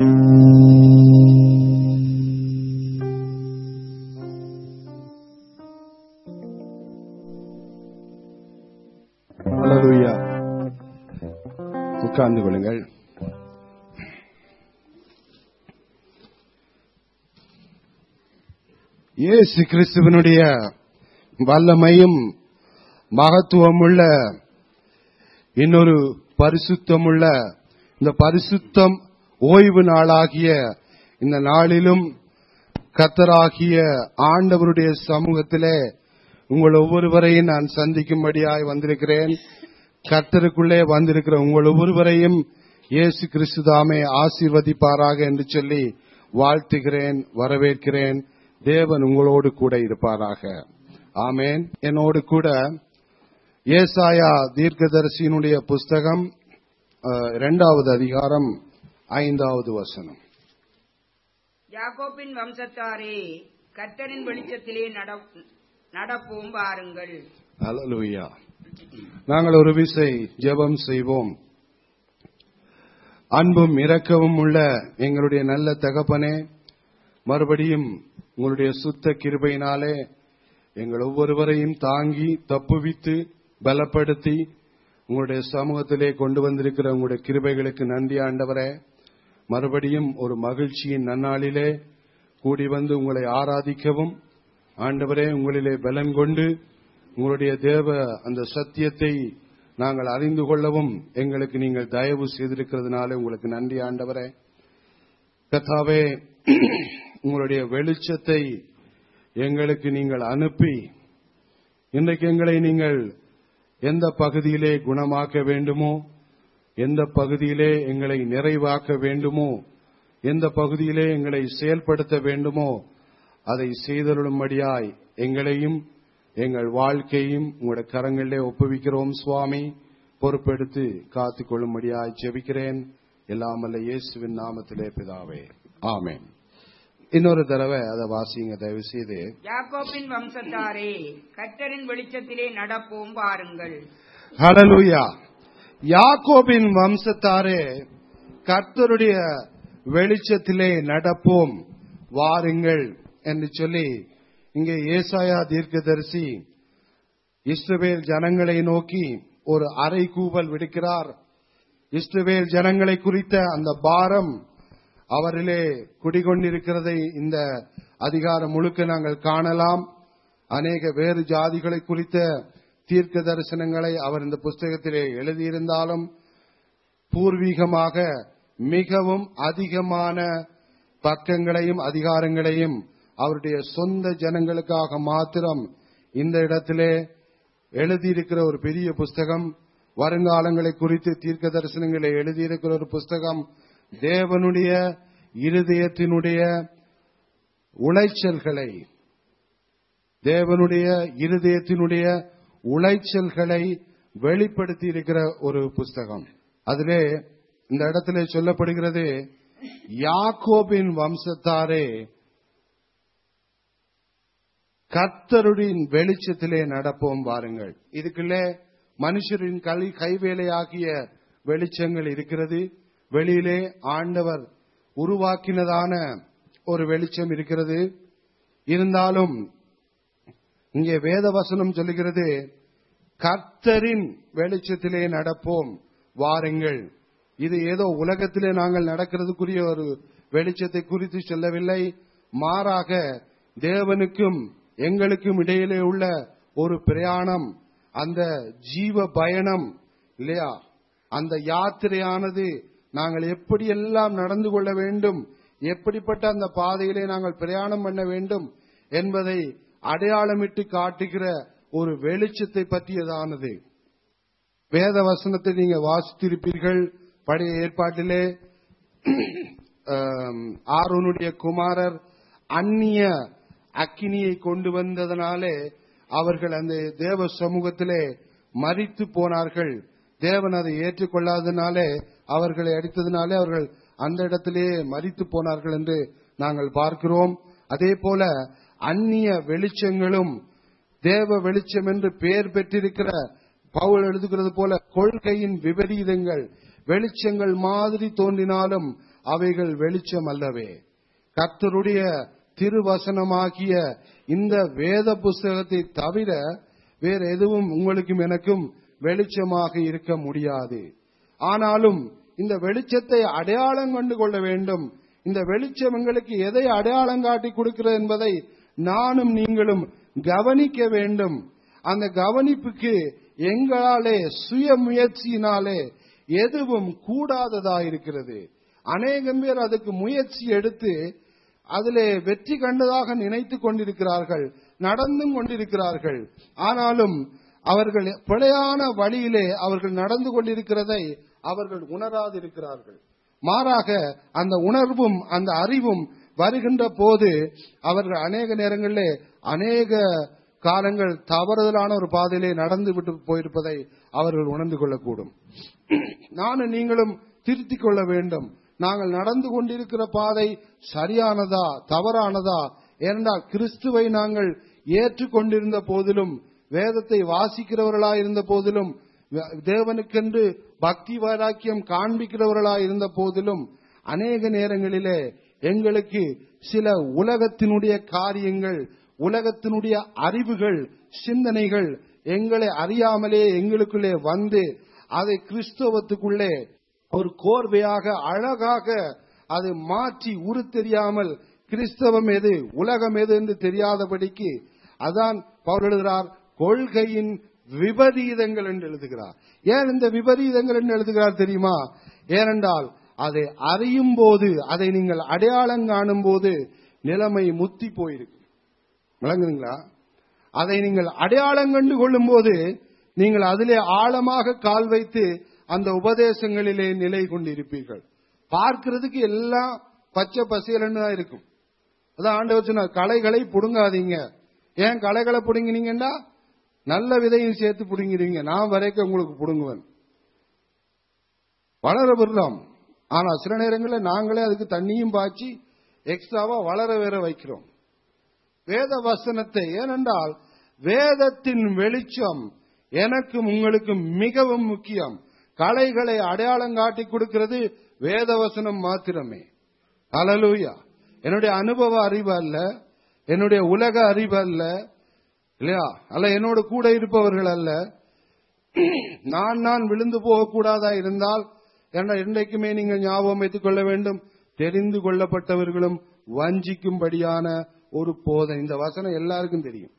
அல்லேலூயா உட்கார்ந்து கொள்ளுங்கள் இயேசு கிறிஸ்துவனுடைய வல்லமையும் மகத்துவமுள்ள இன்னொரு பரிசுத்தமுள்ள இந்த பரிசுத்தம் ஓய்வு நாளாகிய இந்த நாளிலும் கத்தராகிய ஆண்டவருடைய சமூகத்திலே உங்கள் ஒவ்வொருவரையும் நான் சந்திக்கும்படியாய் வந்திருக்கிறேன் கர்த்தருக்குள்ளே வந்திருக்கிற உங்கள் ஒவ்வொருவரையும் இயேசு கிறிஸ்துதாமே ஆசீர்வதிப்பாராக என்று சொல்லி வாழ்த்துகிறேன் வரவேற்கிறேன் தேவன் உங்களோடு கூட இருப்பாராக ஆமேன் என்னோடு கூட ஏசாயா தீர்க்கதரிசியினுடைய புஸ்தகம் அஹ், இரண்டாவது அதிகாரம் ஐந்தாவது வசனம் யாக்கோப்பின் வம்சத்தாரே கர்த்தரின் வெளிச்சத்திலே நட- நடப்போம் வாருங்கள் அல்லேலூயா நாங்கள் ஒரு விசை ஜெபம் செய்வோம் அன்பும் இரக்கமும் உள்ள எங்களுடைய நல்ல தகப்பனே மறுபடியும் உங்களுடைய சுத்த கிருபையினாலே எங்கள் ஒவ்வொருவரையும் தாங்கி தப்புவித்து பலப்படுத்தி உங்களுடைய சமூகத்திலே கொண்டு வந்திருக்கிற உங்களுடைய கிருபைகளுக்கு நன்றி ஆண்டவரே மறுபடியும் ஒரு மகிழ்ச்சியின் நன்னாளிலே கூடி வந்து உங்களை ஆராதிக்கவும் ஆண்டவரே உங்களிலே பலன் கொண்டு உங்களுடைய தேவ அந்த சத்தியத்தை நாங்கள் அறிந்து கொள்ளவும் எங்களுக்கு நீங்கள் தயவு செய்திருக்கிறதுனால உங்களுக்கு நன்றி ஆண்டவரே கத்தாவே உங்களுடைய வெளிச்சத்தை எங்களுக்கு நீங்கள் அனுப்பி இன்றைக்கு எங்களை நீங்கள் எந்த பகுதியிலே குணமாக்க வேண்டுமோ எந்த பகுதியிலே எங்களை நிறைவாக்க வேண்டுமோ எந்த பகுதியிலே எங்களை செயல்படுத்த வேண்டுமோ அதை செய்தருளும்படியாய் எங்களையும் எங்கள் வாழ்க்கையும் உங்களுடைய கரங்களிலே ஒப்புவிக்கிறோம் சுவாமி பொறுப்பெடுத்து காத்துக் கொள்ளும்படியாய் ஜெபிக்கிறேன் எல்லாமல்ல இயேசுவின் நாமத்திலே பிதாவே ஆமென் இன்னொரு தடவை அதை வாசிங்க தயவு செய்து யாக்கோப்பின் வம்சத்தாரே கர்த்தரின் வெளிச்சத்திலே நடப்போம் வாருங்கள் ஹalleluya யாக்கோபின் வம்சத்தாரே கர்த்தருடைய வெளிச்சத்திலே நடப்போம் வாருங்கள் என்று சொல்லி இங்கே ஏசாயா தீர்க்கதரிசி இஸ்ரவேல் ஜனங்களை நோக்கி ஒரு அறை கூவல் விடுக்கிறார் இஸ்ரவேல் ஜனங்களை குறித்த அந்த பாரம் அவரிலே குடிகொண்டிருக்கிறதை இந்த அதிகாரம் முழுக்க நாங்கள் காணலாம் அநேக வேறு ஜாதிகளை குறித்த தீர்க்க தரிசனங்களை அவர் இந்த புஸ்தகத்திலே எழுதியிருந்தாலும் பூர்வீகமாக மிகவும் அதிகமான பக்கங்களையும் அதிகாரங்களையும் அவருடைய சொந்த ஜனங்களுக்காக மாத்திரம் இந்த இடத்திலே எழுதியிருக்கிற ஒரு பெரிய புஸ்தகம் வருங்காலங்களை குறித்து தீர்க்க தரிசனங்களை எழுதியிருக்கிற ஒரு புஸ்தகம் தேவனுடைய இருதயத்தினுடைய உளைச்சல்களை தேவனுடைய இருதயத்தினுடைய உளைச்சல்களை வெளிப்படுத்தி இருக்கிற ஒரு புஸ்தகம் அதிலே இந்த இடத்திலே சொல்லப்படுகிறது யாக்கோபின் வம்சத்தாரே கர்த்தருடைய வெளிச்சத்திலே நடப்போம் வாருங்கள் இதுக்குள்ளே மனுஷரின் கலை கைவேலையாகிய வெளிச்சங்கள் இருக்கிறது வெளியிலே ஆண்டவர் உருவாக்கினதான ஒரு வெளிச்சம் இருக்கிறது இருந்தாலும் இங்கே வேத வசனம் சொல்லுகிறது கர்த்தரின் வெளிச்சத்திலே நடப்போம் வாருங்கள் இது ஏதோ உலகத்திலே நாங்கள் நடக்கிறதுக்குரிய ஒரு வெளிச்சத்தை குறித்து சொல்லவில்லை மாறாக தேவனுக்கும் எங்களுக்கும் இடையிலே உள்ள ஒரு பிரயாணம் அந்த ஜீவ பயணம் இல்லையா அந்த யாத்திரையானது நாங்கள் எப்படியெல்லாம் நடந்து கொள்ள வேண்டும் எப்படிப்பட்ட அந்த பாதையிலே நாங்கள் பிரயாணம் பண்ண வேண்டும் என்பதை அடையாளமிட்டு காட்டுகிற ஒரு வெளிச்சத்தை பற்றியதானது வேத வசனத்தை நீங்க வாசித்திருப்பீர்கள் பழைய ஏற்பாட்டிலே ஆம், ஆரோனுடைய குமாரர் அந்நிய அக்கினியை கொண்டு வந்ததனாலே அவர்கள் அந்த தேவ சமூகத்திலே மரித்து போனார்கள் தேவன் அதை ஏற்றுக்கொள்ளாதனாலே அவர்களை அடித்ததினாலே அவர்கள் அந்த இடத்திலேயே மரித்து போனார்கள் என்று நாங்கள் பார்க்கிறோம் அதே போல அந்நிய வெளிச்சங்களும் தேவ வெளிச்சம் என்று பெயர் பெற்றிருக்கிற பவுல் எழுதுகிறது போல கொள்கையின் விபரீதங்கள் வெளிச்சங்கள் மாதிரி தோன்றினாலும் அவைகள் வெளிச்சம் அல்லவே கர்த்தருடைய திருவசனமாகிய இந்த வேத புஸ்தகத்தை தவிர வேற எதுவும் உங்களுக்கும் எனக்கும் வெளிச்சமாக இருக்க முடியாது ஆனாலும் இந்த வெளிச்சத்தை அடையாளம் கண்டு கொள்ள வேண்டும் இந்த வெளிச்சம் எங்களுக்கு எதை அடையாளம் காட்டி கொடுக்கிறது என்பதை நானும் நீங்களும் கவனிக்க வேண்டும் அந்த கவனிப்புக்கு எங்களாலே சுய முயற்சியினாலே எதுவும் கூடாததா இருக்கிறது அநேகம் பேர் அதுக்கு முயற்சி எடுத்து அதிலே வெற்றி கண்டதாக நினைத்துக் கொண்டிருக்கிறார்கள் நடந்தும் கொண்டிருக்கிறார்கள் ஆனாலும் அவர்கள் பிழையான வழியிலே அவர்கள் நடந்து கொண்டிருக்கிறதை அவர்கள் உணராதிருக்கிறார்கள் மாறாக அந்த உணர்வும் அந்த அறிவும் வருகின்ற போது அவர்கள் அநேக நேரங்களிலே அநேக காலங்கள் தவறுதலான ஒரு பாதையிலே நடந்து விட்டு போயிருப்பதை அவர்கள் உணர்ந்து கொள்ளக்கூடும் நானும் நீங்களும் திருத்திக் கொள்ள வேண்டும் நாங்கள் நடந்து கொண்டிருக்கிற பாதை சரியானதா தவறானதா ஏனென்றால் கிறிஸ்துவை நாங்கள் ஏற்றுக்கொண்டிருந்த போதிலும் வேதத்தை வாசிக்கிறவர்களாய் இருந்த போதிலும் தேவனுக்கென்று பக்தி வைராக்கியம் காண்பிக்கிறவர்களாய் இருந்த போதிலும் அநேக நேரங்களிலே எங்களுக்கு சில உலகத்தினுடைய காரியங்கள் உலகத்தினுடைய அறிவுகள் சிந்தனைகள் எங்களை அறியாமலே எங்களுக்குள்ளே வந்து அதை கிறிஸ்தவத்துக்குள்ளே ஒரு கோர்வையாக அழகாக அதை மாற்றி உரு தெரியாமல் கிறிஸ்தவம் எது உலகம் எது என்று தெரியாதபடிக்கு அதான் பவுல் எழுதுகிறார் கொள்கையின் விபரீதங்கள் என்று எழுதுகிறார் ஏன் இந்த விபரீதங்கள் என்று எழுதுகிறார் தெரியுமா ஏனென்றால் அதை அறியும் போது அதை நீங்கள் அடையாளம் காணும் போது நிலைமை முத்தி போயிருக்கு விளங்குதுங்களா அதை நீங்கள் அடையாளம் கண்டு கொள்ளும் போது நீங்கள் அதிலே ஆழமாக கால் வைத்து அந்த உபதேசங்களிலே நிலை கொண்டிருப்பீர்கள் பார்க்கிறதுக்கு எல்லாம் பச்சை பசேலன்னு தான் இருக்கும் அதான் ஆண்டவர் சொன்னார் களைகளை புடுங்காதீங்க ஏன் களைகளை புடுங்கினீங்கன்னா நல்ல விதையும் சேர்த்து புடுங்கிறீங்க நான் வரைக்கும் உங்களுக்கு புடுங்குவேன் வளர விடுறோம் ஆனா சில நேரங்களில் நாங்களே அதுக்கு தண்ணியும் பாய்ச்சி எக்ஸ்ட்ராவா வளர வேற வைக்கிறோம் வேத வசனத்தை ஏனென்றால் வேதத்தின் வெளிச்சம் எனக்கும் உங்களுக்கும் மிகவும் முக்கியம் கலைகளை அடையாளம் காட்டி கொடுக்கிறது வேதவசனம் மாத்திரமே அலலூயா என்னுடைய அனுபவ அறிவு அல்ல என்னுடைய உலக அறிவு அல்ல இல்லையா அல்ல என்னோட கூட இருப்பவர்கள் அல்ல நான் நான் விழுந்து போகக்கூடாதா இருந்தால் என இன்றைக்குமே நீங்கள் ஞாபகம் வைத்துக் கொள்ள வேண்டும் தெரிந்து கொள்ளப்பட்டவர்களும் வஞ்சிக்கும்படியான ஒரு போதனை இந்த வசனம் எல்லாருக்கும் தெரியும்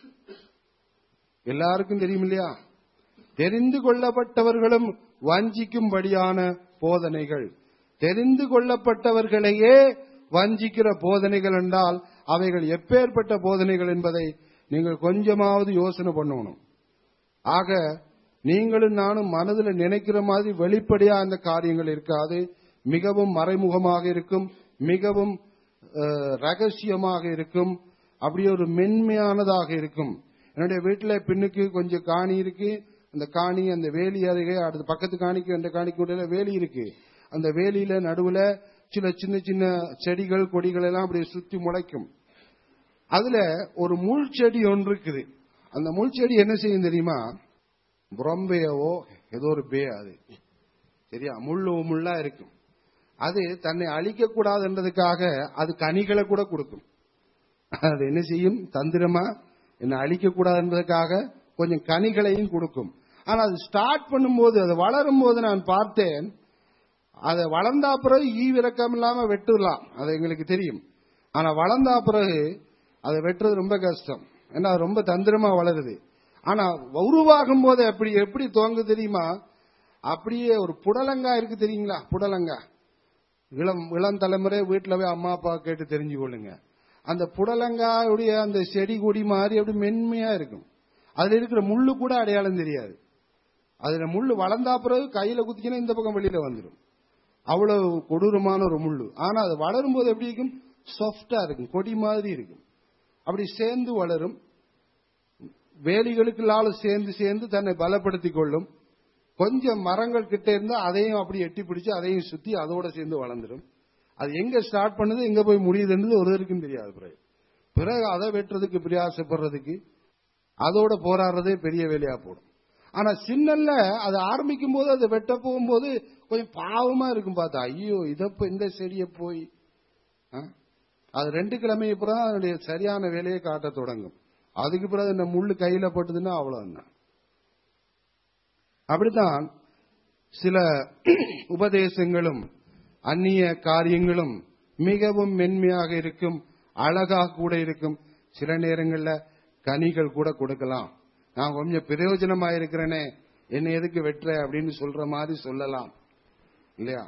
எல்லாருக்கும் தெரியும் இல்லையா தெரிந்து கொள்ளப்பட்டவர்களும் வஞ்சிக்கும்படியான போதனைகள் தெரிந்து கொள்ளப்பட்டவர்களையே வஞ்சிக்கிற போதனைகள் என்றால் அவைகள் எப்பேற்பட்ட போதனைகள் என்பதை நீங்கள் கொஞ்சமாவது யோசனை பண்ணணும் ஆக நீங்களும் நானும் மனதில் நினைக்கிற மாதிரி வெளிப்படையா அந்த காரியங்கள் இருக்காது மிகவும் மறைமுகமாக இருக்கும் மிகவும் அஹ், ரகசியமாக இருக்கும் அப்படியே ஒரு மென்மையானதாக இருக்கும் என்னுடைய வீட்டில் பின்னுக்கு கொஞ்சம் காணி இருக்கு அந்த காணி அந்த வேலி அருகே அடுத்த பக்கத்து காணிக்கு அந்த காணிக்கு இடையில வேலி இருக்கு அந்த வேலியில நடுவுல சில சின்ன சின்ன செடிகள் கொடிகள் எல்லாம் அப்படி சுத்தி முளைக்கும் அதுல ஒரு முள் செடி ஒன்று இருக்குது அந்த முள் செடி என்ன செய்யும் தெரியுமா புறம்பேயவோ ஏதோ ஒரு பே அது சரியா முள்ளு முள்ளா இருக்கும் அது தன்னை அழிக்க கூடாதுன்றதுக்காக அது கனிகளை கூட கொடுக்கும் அது என்ன செய்யும் தந்திரமா என்னை அழிக்க கூடாதுன்றதுக்காக கொஞ்சம் கனிகளையும் கொடுக்கும் ஆனா அது ஸ்டார்ட் பண்ணும்போது அது வளரும் போது நான் பார்த்தேன் அதை வளர்ந்தா பிறகு ஈவிரக்கம் இல்லாம வெட்டுலாம் அது எங்களுக்கு தெரியும் ஆனா வளர்ந்தா பிறகு அதை வெட்டுறது ரொம்ப கஷ்டம் ஏன்னா அது ரொம்ப தந்திரமா வளருது ஆனா உருவாகும் போது அப்படி எப்படி துவங்கு தெரியுமா அப்படியே ஒரு புடலங்கா இருக்கு தெரியுங்களா புடலங்கா இளம் இளம் தலைமுறை வீட்டுல போய் அம்மா அப்பா கேட்டு தெரிஞ்சு கொள்ளுங்க அந்த புடலங்காயுடைய அந்த செடி கொடி மாதிரி அப்படி மென்மையா இருக்கும் அதுல இருக்கிற முள்ளு கூட அடையாளம் தெரியாது அதுல முள்ளு வளர்ந்தா பிறகு கையில குத்திக்கினா இந்த பக்கம் வெளியில வந்துடும் அவ்வளவு கொடூரமான ஒரு முள்ளு ஆனா அது வளரும் போது எப்படி இருக்கும் சாஃப்டா இருக்கும் கொடி மாதிரி இருக்கும் அப்படி சேர்ந்து வளரும் வேலிகளுக்குள்ளால சேர்ந்து சேர்ந்து தன்னை பலப்படுத்திக் கொள்ளும் கொஞ்சம் மரங்கள் கிட்ட இருந்தா அதையும் அப்படி எட்டி பிடிச்சு அதையும் சுத்தி அதோட சேர்ந்து வளர்ந்துடும் அது எங்க ஸ்டார்ட் பண்ணுது எங்க போய் முடியுதுன்றது ஒருவருக்கும் தெரியாது பிறகு பிறகு அதை வெட்டுறதுக்கு பிரயாசப்படுறதுக்கு அதோட போராடுறதே பெரிய வேலையா போடும் ஆனா சின்னல்ல அது ஆரம்பிக்கும் போது அதை வெட்ட போகும்போது கொஞ்சம் பாவமா இருக்கும் பார்த்தா ஐயோ இதப்ப இந்த செடியை போய் ஆ? அது ரெண்டு கிழமை அப்புறம் அதனுடைய சரியான வேலையை காட்ட தொடங்கும் அதுக்கு பிறகு இந்த முள்ளு கையில பட்டுதுன்னா அவ்வளவுதான் அப்படித்தான் சில உபதேசங்களும் அந்நிய காரியங்களும் மிகவும் மென்மையாக இருக்கும் அழகாக கூட இருக்கும் சில நேரங்கள்ல கனிகள் கூட கொடுக்கலாம் நான் கொஞ்சம் பிரயோஜனமா இருக்கிறேனே என்ன எதுக்கு வெட்டுற அப்படின்னு சொல்ற மாதிரி சொல்லலாம் இல்லையா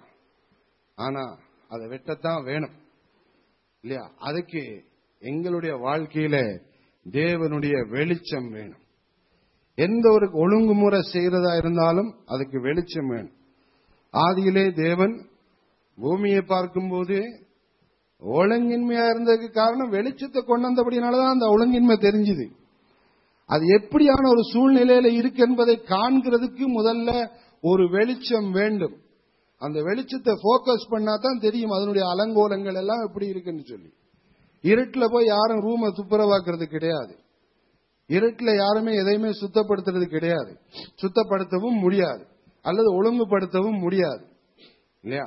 ஆனா அதை வெட்டத்தான் வேணும் இல்லையா அதுக்கு எங்களுடைய வாழ்க்கையில தேவனுடைய வெளிச்சம் வேணும் எந்த ஒரு ஒழுங்குமுறை செய்யறதா இருந்தாலும் அதுக்கு வெளிச்சம் வேணும் ஆதியிலே தேவன் பூமியை பார்க்கும்போது ஒழுங்கின்மையா இருந்ததுக்கு காரணம் வெளிச்சத்தை கொண்டு வந்தபடினாலதான் அந்த ஒழுங்கின்மை தெரிஞ்சுது அது எப்படியான ஒரு சூழ்நிலையில இருக்கு என்பதை காண்கிறதுக்கு முதல்ல ஒரு வெளிச்சம் வேண்டும் அந்த வெளிச்சத்தை போக்கஸ் பண்ணா தான் தெரியும் அதனுடைய அலங்கோலங்கள் எல்லாம் எப்படி இருக்குன்னு சொல்லி இருட்டுல போய் யாரும் ரூமை துப்புரவாக்குறது கிடையாது இருட்டுல யாருமே எதையுமே சுத்தப்படுத்துறது கிடையாது சுத்தப்படுத்தவும் முடியாது அல்லது ஒழுங்குபடுத்தவும் முடியாது இல்லையா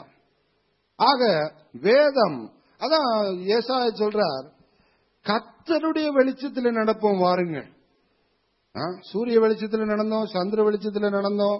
ஆக வேதம் அதான் ஏசாய சொல்றார் கத்தருடைய வெளிச்சத்தில் நடப்போம் வாருங்கள் ஆ, சூரிய வெளிச்சத்தில் நடந்தோம் சந்திர வெளிச்சத்தில் நடந்தோம்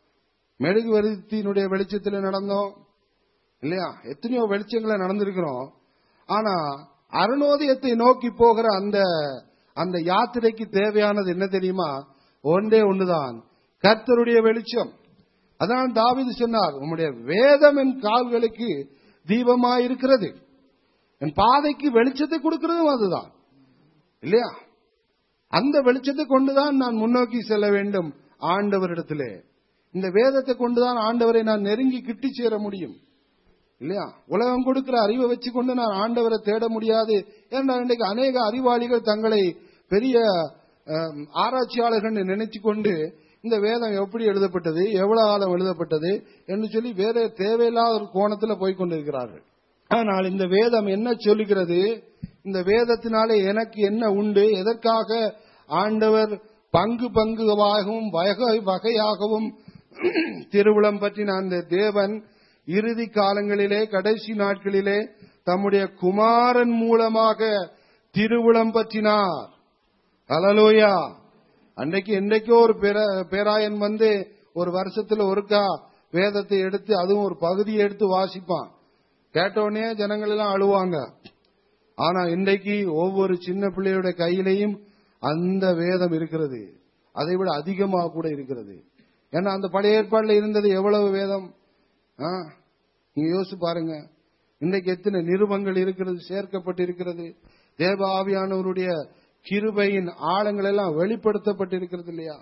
மெழுகுவர்த்தியினுடைய வெளிச்சத்தில் நடந்தோம் இல்லையா எத்தனையோ வெளிச்சங்களை நடந்திருக்கிறோம் ஆனா அருணோதயத்தை நோக்கி போகிற அந்த அந்த யாத்திரைக்கு தேவையானது என்ன தெரியுமா ஒன்றே ஒண்ணுதான் கர்த்தருடைய வெளிச்சம் அதான் தாவீது சொன்னார் உம்முடைய வேதம் என் கால்களுக்கு தீபமாயிருக்கிறது என் பாதைக்கு வெளிச்சத்தை கொடுக்கிறதும் அதுதான் இல்லையா அந்த வெளிச்சத்தை கொண்டுதான் நான் முன்னோக்கி செல்ல வேண்டும் ஆண்டவரிடத்திலே இந்த வேதத்தை கொண்டுதான் ஆண்டவரை நான் நெருங்கி கிட்டி சேர முடியும் இல்லையா உலகம் கொடுக்கிற அறிவை வச்சுக்கொண்டு நான் ஆண்டவரை தேட முடியாது ஏன்னா இன்றைக்கு அநேக அறிவாளிகள் தங்களை பெரிய அஹ், ஆராய்ச்சியாளர்கள் நினைச்சு கொண்டு இந்த வேதம் எப்படி எழுதப்பட்டது எவ்வளவு காலம் எழுதப்பட்டது என்று சொல்லி வேற தேவையில்லாத ஒரு கோணத்துல போய் கொண்டிருக்கிறார்கள் ஆனால் இந்த வேதம் என்ன சொல்லுகிறது இந்த வேதத்தினாலே எனக்கு என்ன உண்டு எதற்காக ஆண்டவர் பங்கு பங்குவாகவும் வகை வகையாகவும் திருவிழம் பற்றின அந்த தேவன் இறுதி காலங்களிலே கடைசி நாட்களிலே தம்முடைய குமாரன் மூலமாக திருவிழம் பற்றினார் ஹalleluya அன்னைக்கு என்னைக்கோ ஒரு பேர- பேராயன் வந்து ஒரு வருஷத்துல ஒருக்கா வேதத்தை எடுத்து அதுவும் ஒரு பகுதியை எடுத்து வாசிப்பான் கேட்டவுடனே ஜனங்கள் எல்லாம் அழுவாங்க ஆனா இன்றைக்கு ஒவ்வொரு சின்ன பிள்ளையோட கையிலையும் அந்த வேதம் இருக்கிறது அதை விட அதிகமாக கூட இருக்கிறது ஏன்னா அந்த பழைய ஏற்பாடுல இருந்தது எவ்வளவு வேதம் ஆ, நீங்க யோசிச்சு பாருங்க இன்றைக்கு எத்தனை நிருபங்கள் இருக்கிறது சேர்க்கப்பட்டு இருக்கிறது தேவ ஆவியானவருடைய கிருபையின் ஆழங்கள் எல்லாம் வெளிப்படுத்தப்பட்டிருக்கிறது இல்லையா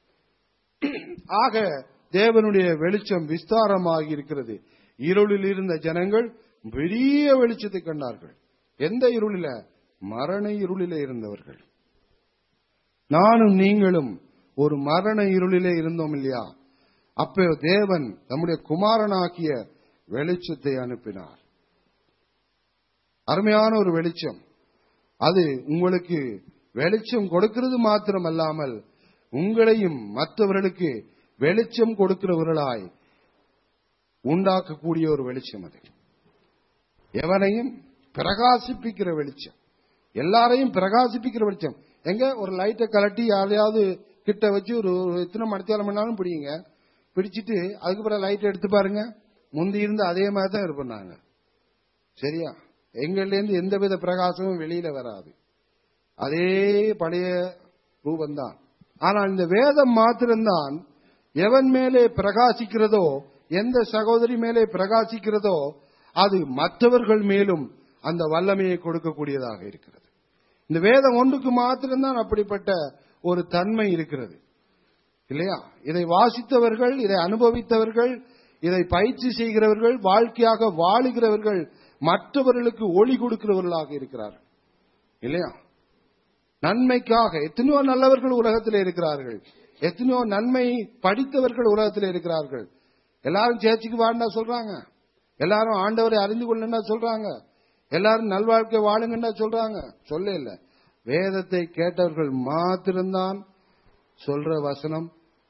ஆக தேவனுடைய வெளிச்சம் விஸ்தாரமாகி இருக்கிறது இருளில் இருந்த ஜனங்கள் பெரிய வெளிச்சத்தை கண்டார்கள் எந்த இருளில மரண இருளிலே இருந்தவர்கள் நானும் நீங்களும் ஒரு மரண இருளிலே இருந்தோம் இல்லையா அப்போ தேவன் நம்முடைய குமாரனாக்கிய வெளிச்சத்தை அனுப்பினார் அருமையான ஒரு வெளிச்சம் அது உங்களுக்கு வெளிச்சம் கொடுக்கிறது மாத்திரமல்லாமல் உங்களையும் மற்றவர்களுக்கு வெளிச்சம் கொடுக்கிறவர்களாய் உண்டாக்கக்கூடிய ஒரு வெளிச்சம் அது எவனையும் பிரகாசிப்பிக்கிற வெளிச்சம் எல்லாரையும் பிரகாசிப்பிக்கிற வெளிச்சம் எங்க ஒரு லைட்டை கலட்டி யாரையாவது கிட்ட வச்சு ஒரு ஒரு எத்தனை மணித்தாலம் பண்ணாலும் பிடிங்க பிடிச்சிட்டு அதுக்கு பிறகு லைட் எடுத்து பாருங்க முந்தி இருந்து அதே மாதிரி தான் இருப்போம் நாங்க சரியா எங்கள்ல இருந்து எந்தவித பிரகாசமும் வெளியில வராது அதே பழைய ரூபந்தான் ஆனால் இந்த வேதம் மாத்திரம்தான் எவன் மேலே பிரகாசிக்கிறதோ எந்த சகோதரி மேலே பிரகாசிக்கிறதோ அது மற்றவர்கள் மேலும் அந்த வல்லமையை கொடுக்கக்கூடியதாக இருக்கிறது இந்த வேதம் ஒன்றுக்கு மாத்திரம்தான் அப்படிப்பட்ட ஒரு தன்மை இருக்கிறது இல்லையா இதை வாசித்தவர்கள் இதை அனுபவித்தவர்கள் இதை பயிற்சி செய்கிறவர்கள் வாழ்க்கையாக வாழுகிறவர்கள் மற்றவர்களுக்கு ஒளி கொடுக்கிறவர்களாக இருக்கிறார்கள் இல்லையா நன்மைக்காக எத்தனையோ நல்லவர்கள் உலகத்தில் இருக்கிறார்கள் எத்தனையோ நன்மை படித்தவர்கள் உலகத்தில் இருக்கிறார்கள் எல்லாரும் சேர்ச்சிக்கு வாண்டா சொல்றாங்க எல்லாரும் ஆண்டவரை அறிந்து கொள்ளுன்னா சொல்றாங்க எல்லாரும் நல்வாழ்க்கை வாழுங்கன்னா சொல்றாங்க சொல்ல இல்ல வேதத்தை கேட்டவர்கள் மாத்திரம்தான் சொல்ற வசனம்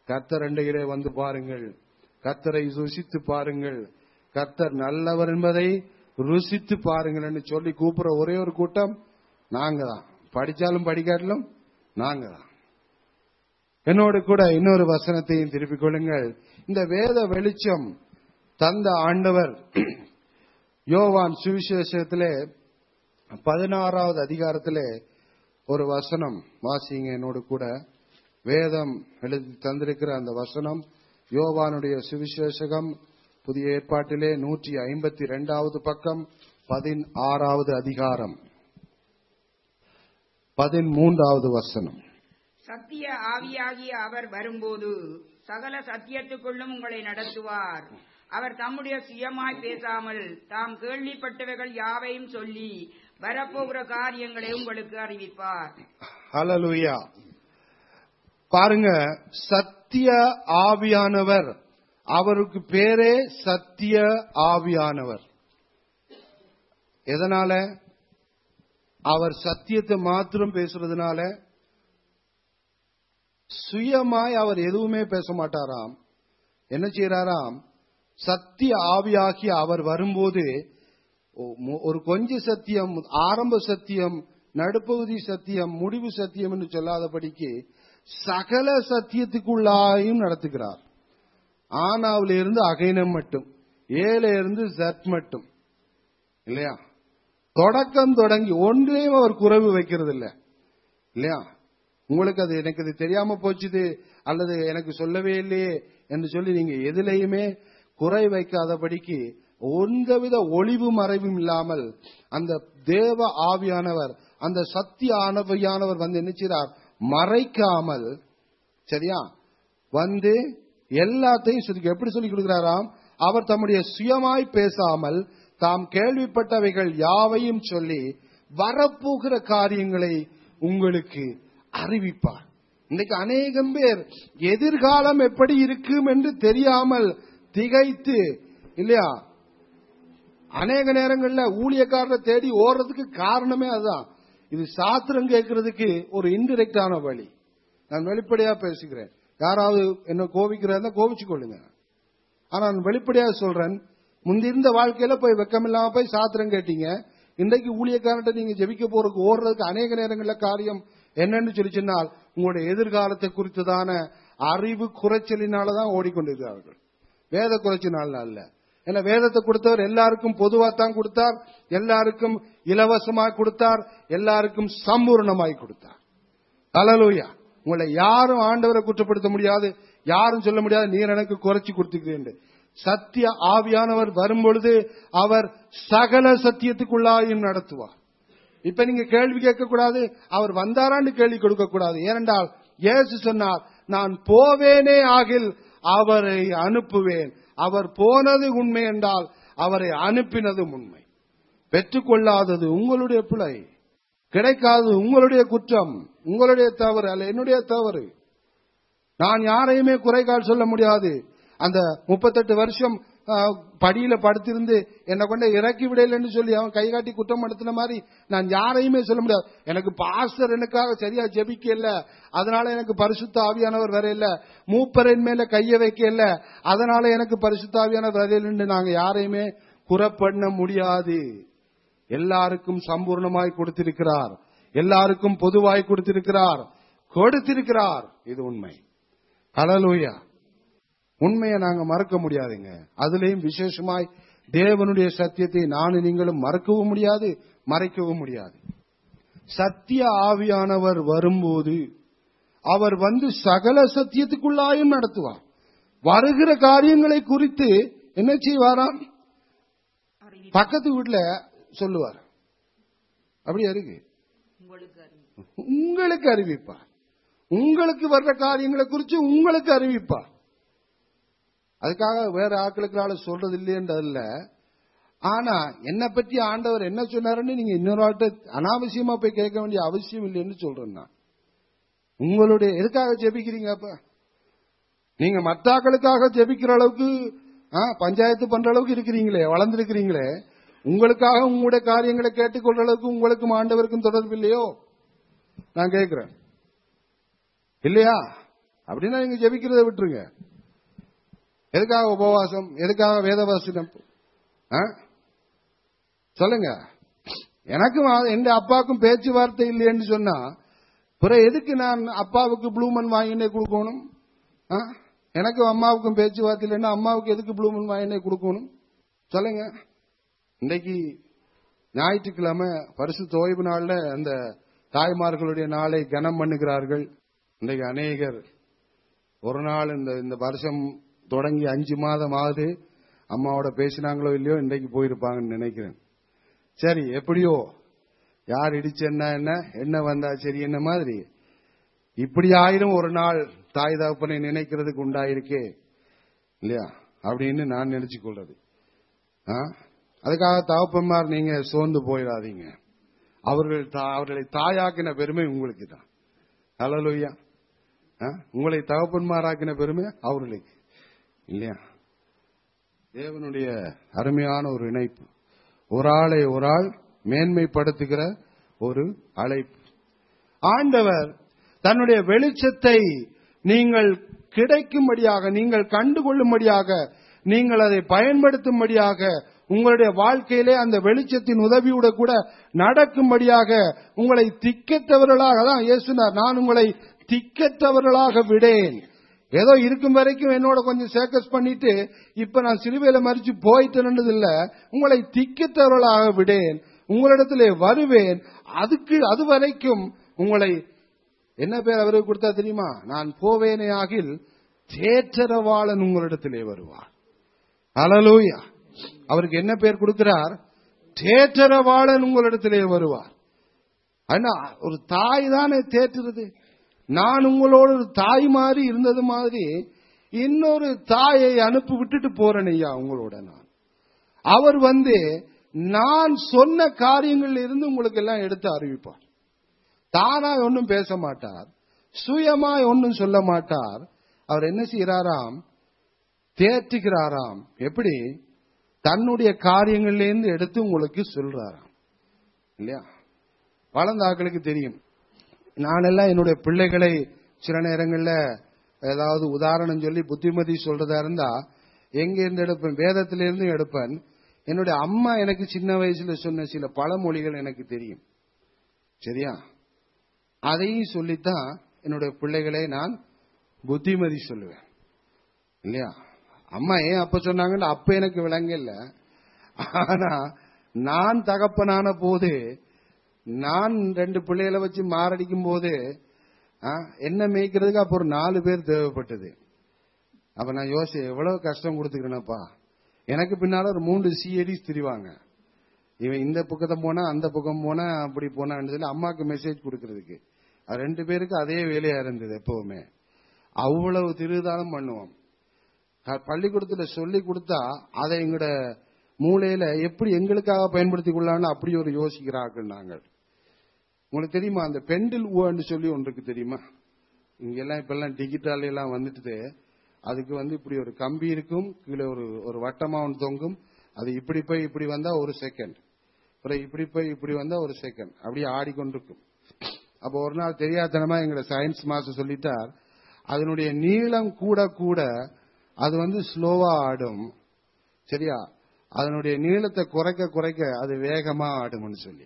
கர்த்தர் அண்டையிலே வந்து பாருங்கள் கர்த்தரை ருசித்து பாருங்கள் கர்த்தர் நல்லவர் என்பதை ருசித்து பாருங்கள் என்று சொல்லி கூப்பிடுற ஒரே ஒரு கூட்டம் நாங்க தான் படிச்சாலும் படிக்காட்டிலும் நாங்க தான் என்னோடு கூட இன்னொரு வசனத்தையும் திருப்பிக் கொள்ளுங்கள் இந்த வேத வெளிச்சம் தந்த ஆண்டவர் யோவான் சுவிசேஷத்திலே பதினாறாவது அதிகாரத்திலே ஒரு வசனம் வாசிங்க என்னோடு கூட வேதம் எழுதி தந்திருக்கிற அந்த வசனம் யோவானுடைய சுவிசேஷகம் புதிய ஏற்பாட்டிலே நூற்றி ஐம்பத்தி இரண்டாவது பக்கம் பதினாறாவது அதிகாரம் பதிமூன்றாவது வசனம் சத்திய ஆவியாகிய அவர் வரும்போது சகல சத்தியத்துக்குள்ளும் உங்களை நடத்துவார் அவர் தம்முடைய சுயமாய் பேசாமல் தாம் கேள்விப்பட்டவைகள் யாவையும் சொல்லி வரப்போகிற காரியங்களை உங்களுக்கு அறிவிப்பார் ஹalleluya பாருங்க சத்திய ஆவியானவர் அவருக்கு பேரே சத்திய ஆவியானவர் எதனால அவர் சத்தியத்தை மாத்திரம் பேசுறதுனால சுயமாய் அவர் எதுவுமே பேச மாட்டாராம் என்ன செய்யறாராம் சத்திய ஆவியாகி அவர் வரும்போது ஒ- ஒரு கொஞ்ச சத்தியம் ஆரம்ப சத்தியம் நடுப்பகுதி சத்தியம் முடிவு சத்தியம் என்று சொல்லாதபடிக்கு சகல சத்தியத்துக்குள்ளாயும் நடத்துகிறார் ஆனாவில இருந்து அகைனம் மட்டும் ஏல இருந்து ஜட் மட்டும் இல்லையா தொடக்கம் தொடங்கி ஒன்றையும் அவர் குறைவு வைக்கிறது இல்ல இல்லையா உங்களுக்கு அது எனக்கு இது தெரியாம போச்சுது அல்லது எனக்கு சொல்லவே இல்லையே என்று சொல்லி நீங்க எதிலையுமே குறை வைக்காதபடிக்கு எந்தவித ஒளிவு மறைவும் இல்லாமல் அந்த தேவ ஆவியானவர் அந்த சத்திய ஆனவையானவர் வந்து என்ன செய்றார் மறைக்காமல் சரியா வந்து எல்லாத்தையும் சொல்லி எப்படி சொல்லி கொடுக்கிறாராம் அவர் தம்முடைய சுயமாய் பேசாமல் தாம் கேள்விப்பட்டவைகள் யாவையும் சொல்லி வரப்போகிற காரியங்களை உங்களுக்கு அறிவிப்பார் இன்னைக்கு அநேகம் பேர் எதிர்காலம் எப்படி இருக்கும் என்று தெரியாமல் திகைத்து இல்லையா அநேக நேரங்கள்ல ஊழியக்காரரை தேடி ஓடுறதுக்கு காரணமே அதுதான் இது சாத்திரம் கேட்கறதுக்கு ஒரு இன்டிரெக்டான வழி நான் வெளிப்படையா பேசுகிறேன் யாராவது என்ன கோபிக்கிறதா கோபிச்சு கொள்ளுங்க ஆனா நான் வெளிப்படையா சொல்றேன் முந்திருந்த வாழ்க்கையில போய் வெக்கமில்லாம போய் சாத்திரம் கேட்டீங்க இன்றைக்கு ஊழியக்காரன்ட்ட நீங்க ஜெபிக்க போறதுக்கு ஓடுறதுக்கு அநேக நேரங்கள்ல காரியம் என்னன்னு சொல்லி சொன்னால் உங்களுடைய எதிர்காலத்தை குறித்ததான அறிவு குறைச்சலினாலதான் ஓடிக்கொண்டிருக்கிறார்கள் வேத குறைச்சினால அல்ல ஏன்னா வேதத்தை கொடுத்தவர் எல்லாருக்கும் பொதுவா தான் கொடுத்தார் எல்லாருக்கும் இலவசமாய் கொடுத்தார் எல்லாருக்கும் சம்பூர்ணமாய் கொடுத்தார் ஹalleluya உங்களை யாரும் ஆண்டவரை குற்றப்படுத்த முடியாது யாரும் சொல்ல முடியாது நீர் எனக்கு குறைச்சி கொடுத்துக்கிறேன் சத்திய ஆவியானவர் வரும்பொழுது அவர் சகல சத்தியத்துக்குள்ளாயும் நடத்துவார் இப்ப நீங்க கேள்வி கேட்க கூடாது அவர் வந்தாரான்னு கேள்வி கொடுக்க கூடாது ஏனென்றால் இயேசு சொன்னார் நான் போவேனே ஆகில் அவரை அனுப்புவேன் அவர் போனது உண்மை என்றால் அவரை அனுப்பினதும் உண்மை பெற்றுக்கொள்ளாதது உங்களுடைய பிழை கிடைக்காதது உங்களுடைய குற்றம் உங்களுடைய தவறு அல்ல என்னுடைய தவறு நான் யாரையுமே குறைகால் சொல்ல முடியாது அந்த முப்பத்தெட்டு வருஷம் ஆ, படியில படுத்திருந்து என்னை கொண்டு இறக்கி விடலன்னு சொல்லி அவன் கை காட்டி குற்றம் நடத்தின மாதிரி நான் யாரையுமே சொல்ல முடியாது எனக்கு பாஸ்டர் எனக்காக சரியா ஜெபிக்க இல்ல அதனால எனக்கு பரிசுத்த ஆவியானவர் வர இல்ல மூப்பரின் மேல கைய வைக்க இல்ல அதனால எனக்கு பரிசுத்த ஆவியானவர் வர இல்லைன்னு நாங்க யாரையுமே குறை பண்ண முடியாது எல்லாருக்கும் சம்பூர்ணமாய் கொடுத்திருக்கிறார் எல்லாருக்கும் பொதுவாய் கொடுத்திருக்கிறார் கொடுத்திருக்கிறார் இது உண்மை ஹalleluya உண்மையை நாங்க மறக்க முடியாதுங்க அதுலயும் விசேஷமாய் தேவனுடைய சத்தியத்தை நானும் நீங்களும் மறக்கவும் முடியாது மறைக்கவும் முடியாது சத்திய ஆவியானவர் வரும்போது அவர் வந்து சகல சத்தியத்துக்குள்ளாயும் நடத்துவார் வருகிற காரியங்களை குறித்து என்ன செய்வாராம் அறிவி- பக்கத்து வீட்டுல சொல்லுவார் அப்படியா இருக்கு உங்களுக்கு அறிவி- உங்களுக்கு அறிவிப்பார் உங்களுக்கு வர்ற காரியங்களை குறித்து உங்களுக்கு அறிவிப்பார் அதுக்காக வேற ஆட்களுக்கு சொல்றது இல்லையன்றதில்ல ஆனா என்னை பற்றி ஆண்டவர் என்ன சொன்னாருன்னு நீங்க இன்னொரு ஆள்கிட்ட அனாவசியமா போய் கேட்க வேண்டிய அவசியம் இல்லைன்னு சொல்றேன் நான் உங்களுடைய எதுக்காக ஜெபிக்கிறீங்க அப்ப நீங்க மத்தாக்களுக்காக ஜெபிக்கிற அளவுக்கு ஆ, பஞ்சாயத்து பண்ற அளவுக்கு இருக்கிறீங்களே வளர்ந்திருக்கிறீங்களே உங்களுக்காக உங்களுடைய காரியங்களை கேட்டுக்கொள்ற அளவுக்கு உங்களுக்கும் ஆண்டவருக்கும் தொடர்பு இல்லையோ நான் கேட்கிறேன் இல்லையா அப்படின்னா நீங்க ஜெபிக்கிறதை விட்டுருங்க எதுக்காக உபவாசம் எதுக்காக வேதவாசனம் ஆ? சொல்லுங்க எனக்கும் ஆ- என் அப்பாவுக்கும் பேச்சுவார்த்தை இல்லைன்னு சொன்னா பிறகு எதுக்கு நான் அப்பாவுக்கு ப்ளூமன் வாங்கினே கொடுக்கணும் ஆ? எனக்கும் அம்மாவுக்கும் பேச்சுவார்த்தை இல்லைன்னா அம்மாவுக்கு எதுக்கு ப்ளூமன் வாங்கினே கொடுக்கணும் சொல்லுங்க இன்னைக்கு ஞாயிற்றுக்கிழமை பரிசு ஓய்வு நாள்ல அந்த தாய்மார்களுடைய நாளை கனம் பண்ணுகிறார்கள் இன்றைக்கு அநேகர் ஒரு நாள் இந்த இந்த வருஷம் தொடங்கி அஞ்சு மாதம் ஆகுது அம்மாவோட பேசினாங்களோ இல்லையோ இன்றைக்கு போயிருப்பாங்கன்னு நினைக்கிறேன் சரி எப்படியோ யார் இடிச்சேன்னா என்ன என்ன வந்தா சரி என்ன மாதிரி இப்படி ஆயிரம் ஒரு நாள் தாய் தகப்பனை நினைக்கிறதுக்கு உண்டாயிருக்கே இல்லையா அப்படின்னு நான் நினைச்சு கொள்றது ஆ? அதுக்காக தகப்பன்மார் நீங்க சோர்ந்து போயிடாதீங்க அவர்கள் தா- அவர்களை தாயாக்கின பெருமை உங்களுக்கு தான் ஹலோலுயா உங்களை தகப்பன்மாராக்கின பெருமை அவர்களுக்கு இல்லையா தேவனுடைய அருமையான ஒரு இணைப்பு ஒரு ஆளை ஒரு ஆள் மேன்மைப்படுத்துகிற ஒரு அழைப்பு ஆண்டவர் தன்னுடைய வெளிச்சத்தை நீங்கள் கிடைக்கும்படியாக நீங்கள் கண்டுகொள்ளும்படியாக நீங்கள் அதை பயன்படுத்தும்படியாக உங்களுடைய வாழ்க்கையிலே அந்த வெளிச்சத்தின் உதவியோட கூட நடக்கும்படியாக உங்களை திக்கற்றவர்களாக தான் இயேசுனார் நான் உங்களை திக்கற்றவர்களாக விடேன் ஏதோ இருக்கும் வரைக்கும் என்னோட கொஞ்சம் சேக்கஸ் பண்ணிட்டு இப்ப நான் சிலுவையில மறிச்சு போயிட்டேன்னு இல்ல உங்களை திக்கற்றவர்களாக விடேன் உங்களிடத்திலே வருவேன் அதுக்கு அது வரைக்கும் உங்களை என்ன பேர் அவருக்கு கொடுத்தா தெரியுமா நான் போவேனே ஆகில் தேற்றரவாளன் உங்களிடத்திலே வருவார் அலலூயா அவருக்கு என்ன பேர் கொடுக்கிறார் தேற்றரவாளன் உங்களிடத்திலே வருவார் ஆனா ஒரு தாய் தானே தேற்றுறது நான் உங்களோட ஒரு தாய் மாதிரி இருந்தது மாதிரி இன்னொரு தாயை அனுப்பி விட்டுட்டு போறேன் ஐயா உங்களோட நான் அவர் வந்து நான் சொன்ன காரியங்கள்ல இருந்து உங்களுக்கு எல்லாம் எடுத்து அறிவிப்பார் தானாய் ஒன்றும் பேச மாட்டார் சுயமாய் ஒன்றும் சொல்ல மாட்டார் அவர் என்ன செய்கிறாராம் தேற்றுகிறாராம் எப்படி தன்னுடைய காரியங்கள்லேருந்து எடுத்து உங்களுக்கு சொல்றாராம் இல்லையா வளர்ந்த ஆட்களுக்கு தெரியும் நானெல்லாம் என்னுடைய பிள்ளைகளை சில நேரங்கள்ல ஏதாவது உதாரணம் சொல்லி புத்திமதி சொல்றதா இருந்தா எங்க இருந்து எடுப்பேன் வேதத்திலிருந்து எடுப்பேன் என்னுடைய அம்மா எனக்கு சின்ன வயசுல சொன்ன சில பழமொழிகள் எனக்கு தெரியும் சரியா அதையும் சொல்லித்தான் என்னுடைய பிள்ளைகளை நான் புத்திமதி சொல்லுவேன் இல்லையா அம்மா ஏன் அப்ப சொன்னாங்கன்னு அப்ப எனக்கு விளங்க இல்ல ஆனா நான் தகப்பனான போது நான் ரெண்டு பிள்ளைகளை வச்சு மாரடிக்கும் போது ஆ, என்ன மேய்க்கிறதுக்கு அப்ப ஒரு நாலு பேர் தேவைப்பட்டது அப்ப நான் யோசி எவ்வளவு கஷ்டம் கொடுத்துக்கிறேனப்பா எனக்கு பின்னால ஒரு மூன்று சிஎடிஸ் திரிவாங்க இவன் இந்த பக்கத்தை போனா அந்த பக்கம் போனா அப்படி போனான்னு சொல்லி அம்மாக்கு மெசேஜ் கொடுக்கறதுக்கு அது ரெண்டு பேருக்கு அதே வேலையா இருந்தது எப்பவுமே அவ்வளவு திருதானம் பண்ணுவோம் க- பள்ளிக்கூடத்துல சொல்லி கொடுத்தா அதை எங்களோட மூளையில எப்படி எங்களுக்காக பயன்படுத்திக் கொள்ளலாம்னு அப்படி ஒரு யோசிக்கிறார்கள் நாங்கள் உங்களுக்கு தெரியுமா அந்த பெண்டில் ஊன்னு சொல்லி ஒன்றுக்கு தெரியுமா இங்க எல்லாம் இப்ப எல்லாம் டிஜிட்டல் எல்லாம் வந்துட்டு அதுக்கு வந்து இப்படி ஒரு கம்பி இருக்கும் கீழே ஒரு ஒரு வட்டமா ஒன்று தொங்கும் அது இப்படி போய் இப்படி வந்தா ஒரு செகண்ட் அப்புறம் இப்படி போய் இப்படி வந்தா ஒரு செகண்ட் அப்படியே ஆடிக்கொண்டிருக்கும் அப்போ ஒரு நாள் தெரியாதனமா எங்களோட சயின்ஸ் மாஸ்டர் சொல்லிட்டார் அதனுடைய நீளம் கூட கூட அது வந்து ஸ்லோவா ஆடும் சரியா அதனுடைய நீளத்தை குறைக்க குறைக்க அது வேகமா ஆடும்னு சொல்லி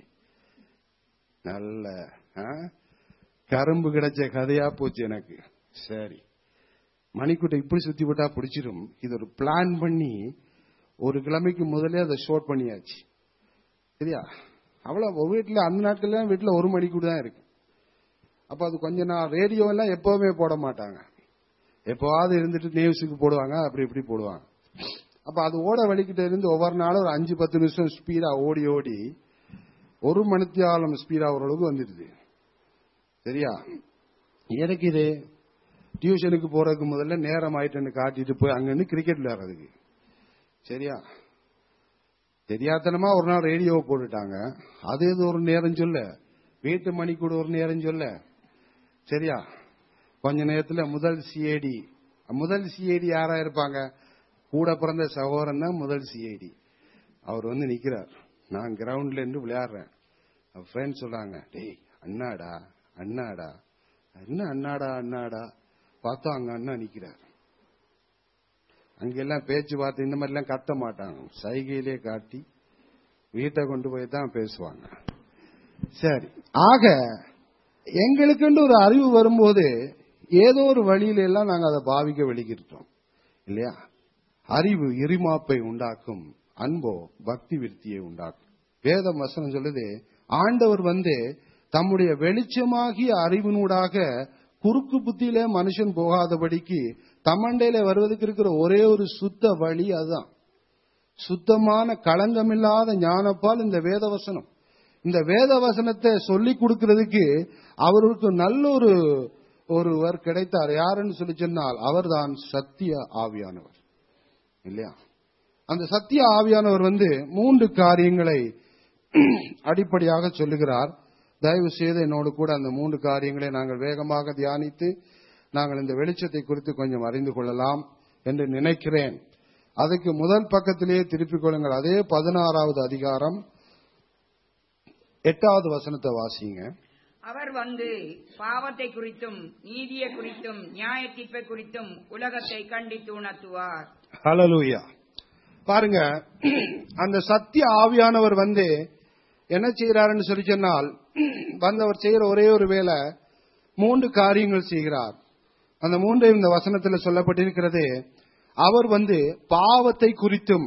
நல்ல ஆ? கரும்பு கிடைச்ச கதையா போச்சு எனக்கு சரி மணிக்குட்டை இப்படி சுத்தி விட்டா பிடிச்சிரும் இது ஒரு பிளான் பண்ணி ஒரு கிழமைக்கு முதல்ல அதை ஷோட் பண்ணியாச்சு சரியா அவ்வளவு வீட்டுல அந்த நாட்கள்ல வீட்டுல ஒரு மணிக்கூட தான் இருக்கு அப்ப அது கொஞ்ச நாள் ரேடியோ எல்லாம் எப்பவுமே போட மாட்டாங்க எப்பவாவது இருந்துட்டு நியூஸுக்கு போடுவாங்க அப்படி இப்படி போடுவாங்க அப்ப அது ஓட வலிக்கிட்ட இருந்து ஒவ்வொரு நாளும் ஒரு அஞ்சு பத்து நிமிஷம் ஸ்பீடா ஓடி ஓடி ஒரு மணித்தியாலம் ஸ்பீடா ஓரளவுக்கு வந்துடுது சரியா எனக்கு இது டியூஷனுக்கு போறதுக்கு முதல்ல நேரம் ஆயிட்டுன்னு காட்டிட்டு போய் அங்க இருந்து கிரிக்கெட் விளையாடுறதுக்கு சரியா தெரியாதனமா ஒரு நாள் ரேடியோ போட்டுட்டாங்க அது இது ஒரு நேரம் சொல்ல வீட்டு மணி கூட ஒரு நேரம் சொல்ல சரியா கொஞ்ச நேரத்துல முதல் சிஐடி முதல் சிஐடி யாரா இருப்பாங்க கூட பிறந்த சகோதரன் தான் முதல் சிஐடி அவர் வந்து நிக்கிறார் நான் கிரவுண்ட்ல இருந்து விளையாடுறேன் ஃப்ரெண்ட்ஸ் சொல்றாங்க டேய் அண்ணாடா அண்ணாடா என்ன அண்ணாடா அண்ணாடா பார்த்தா அங்க அண்ணா நிக்கிறார் அங்கெல்லாம் பேச்சுவார்த்தை இந்த மாதிரிலாம் கத்த மாட்டாங்க சைகையிலே காட்டி வீட்டை கொண்டு போய் தான் பேசுவாங்க சரி ஆக எங்களுக்குன்னு ஒரு அறிவு வரும்போது ஏதோ ஒரு வழியில எல்லாம் நாங்க அதை பாவிக்க வெளிக்கிட்டோம் இல்லையா அறிவு இருமாப்பை உண்டாக்கும் அன்போ பக்தி விருத்தியை உண்டாக்கும் வேதம் வசனம் சொல்லுது ஆண்டவர் வந்து தம்முடைய வெளிச்சமாகிய அறிவினூடாக குறுக்கு புத்தியில மனுஷன் போகாதபடிக்கு தமண்டையில வருவதற்கு இருக்கிற ஒரே ஒரு சுத்த வழி அதுதான் சுத்தமான களங்கமில்லாத ஞானப்பால் இந்த வேத வசனம் இந்த வேத வசனத்தை சொல்லி கொடுக்கிறதுக்கு அவருக்கு நல்ல ஒரு ஒருவர் கிடைத்தார் யாருன்னு சொல்லி சொன்னால் அவர்தான் சத்திய ஆவியானவர் இல்லையா அந்த சத்திய ஆவியானவர் வந்து மூன்று காரியங்களை அடிப்படையாக சொல்லுகிறார் தயவு செய்து என்னோடு கூட அந்த மூன்று காரியங்களை நாங்கள் வேகமாக தியானித்து நாங்கள் இந்த வெளிச்சத்தை குறித்து கொஞ்சம் அறிந்து கொள்ளலாம் என்று நினைக்கிறேன் அதுக்கு முதல் பக்கத்திலேயே திருப்பிக் கொள்ளுங்கள் அதே பதினாறாவது அதிகாரம் எட்டாவது வசனத்தை வாசிங்க அவர் வந்து பாவத்தை குறித்தும் நீதியை குறித்தும் நியாய தீர்ப்பை குறித்தும் உலகத்தை கண்டித்து உணர்த்துவார் ஹalleluya பாருங்க அந்த சத்திய ஆவியானவர் வந்து என்ன செய்கிறாருன்னு சொல்லி சொன்னால் வந்தவர் செய்கிற ஒரே ஒரு வேலை மூன்று காரியங்கள் செய்கிறார் அந்த மூன்றையும் இந்த வசனத்தில் சொல்லப்பட்டிருக்கிறது அவர் வந்து பாவத்தை குறித்தும்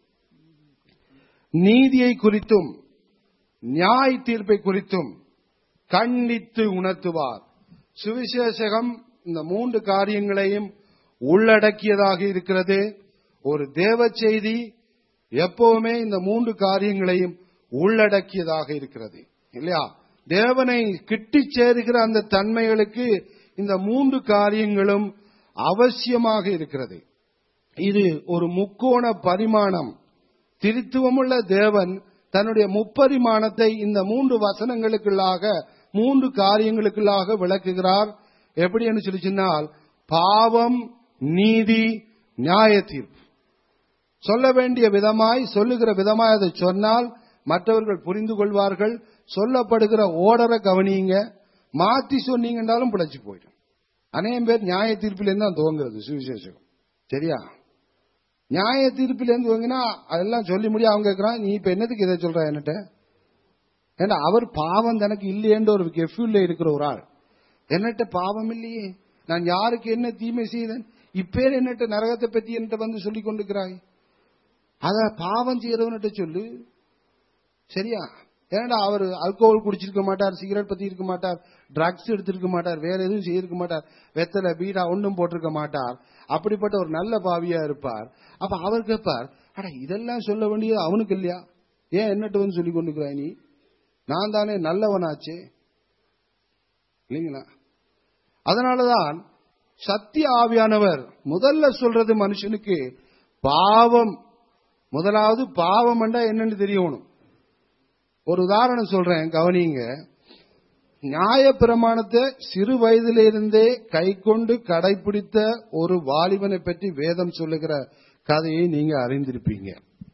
நீதியை குறித்தும் நியாய தீர்ப்பை குறித்தும் கண்டித்து உணர்த்துவார் சுவிசேஷகம் இந்த மூன்று காரியங்களையும் உள்ளடக்கியதாக இருக்கிறது ஒரு தேவ செய்தி எப்பவுமே இந்த மூன்று காரியங்களையும் உள்ளடக்கியதாக இருக்கிறது இல்லையா தேவனை கிட்டி சேருகிற அந்த தன்மைகளுக்கு இந்த மூன்று காரியங்களும் அவசியமாக இருக்கிறது இது ஒரு முக்கோண பரிமாணம் திருத்துவமுள்ள தேவன் தன்னுடைய முப்பரிமாணத்தை இந்த மூன்று வசனங்களுக்குள்ளாக மூன்று காரியங்களுக்குள்ளாக விளக்குகிறார் எப்படி என்று சொல்லி சொன்னால் பாவம் நீதி நியாய தீர்ப்பு சொல்ல வேண்டிய விதமாய் சொல்லுகிற விதமாய் அதை சொன்னால் மற்றவர்கள் புரிந்து கொள்வார்கள் சொல்லப்படுகிற ஓடரை கவனியுங்க மாத்தி சொன்னீங்கன்னாலும் பிழைச்சு போயிடும் அநேகம் பேர் நியாய தீர்ப்பிலேருந்து தான் துவங்குறது சுவிசேஷம் சரியா நியாய தீர்ப்பிலேருந்து துவங்கினா அதெல்லாம் சொல்லி முடியும் அவங்க கேட்கிறான் நீ இப்ப என்னதுக்கு இதை சொல்ற என்கிட்ட ஏன்னா அவர் பாவம் தனக்கு இல்லையேன்ற ஒரு கெஃப்யூல்ல இருக்கிற ஒரு ஆள் என்னட்ட பாவம் இல்லையே நான் யாருக்கு என்ன தீமை செய்தேன் இப்பேர் என்னட்ட நரகத்தை பத்தி என்கிட்ட வந்து சொல்லி கொண்டிருக்கிறாய் அத பாவம் செய்யறவன்கிட்ட சொல்லு சரியா ஏன்னா அவர் அல்கோஹால் குடிச்சிருக்க மாட்டார் சிகரெட் பத்தி இருக்க மாட்டார் ட்ரக்ஸ் எடுத்திருக்க மாட்டார் வேற எதுவும் செய்திருக்க மாட்டார் வெத்தலை பீடா ஒன்றும் போட்டிருக்க மாட்டார் அப்படிப்பட்ட ஒரு நல்ல பாவியா இருப்பார் அப்ப அவர் கேட்பார் அட இதெல்லாம் சொல்ல வேண்டியது அவனுக்கு இல்லையா ஏன் என்னட்டு வந்து சொல்லி கொண்டிருக்கிறாய் நீ நான் தானே நல்லவனாச்சே இல்லைங்களா அதனாலதான் சத்திய ஆவியானவர் முதல்ல சொல்றது மனுஷனுக்கு பாவம் முதலாவது பாவம் என்றா என்னன்னு தெரியணும் ஒரு உதாரணம் சொல்றேன் கவனிங்க நியாய பிரமாணத்தை சிறு வயதிலிருந்தே கை கொண்டு கடைபிடித்த ஒரு வாலிபனை பற்றி வேதம் சொல்லுகிற கதையை நீங்க அறிந்திருப்பீங்க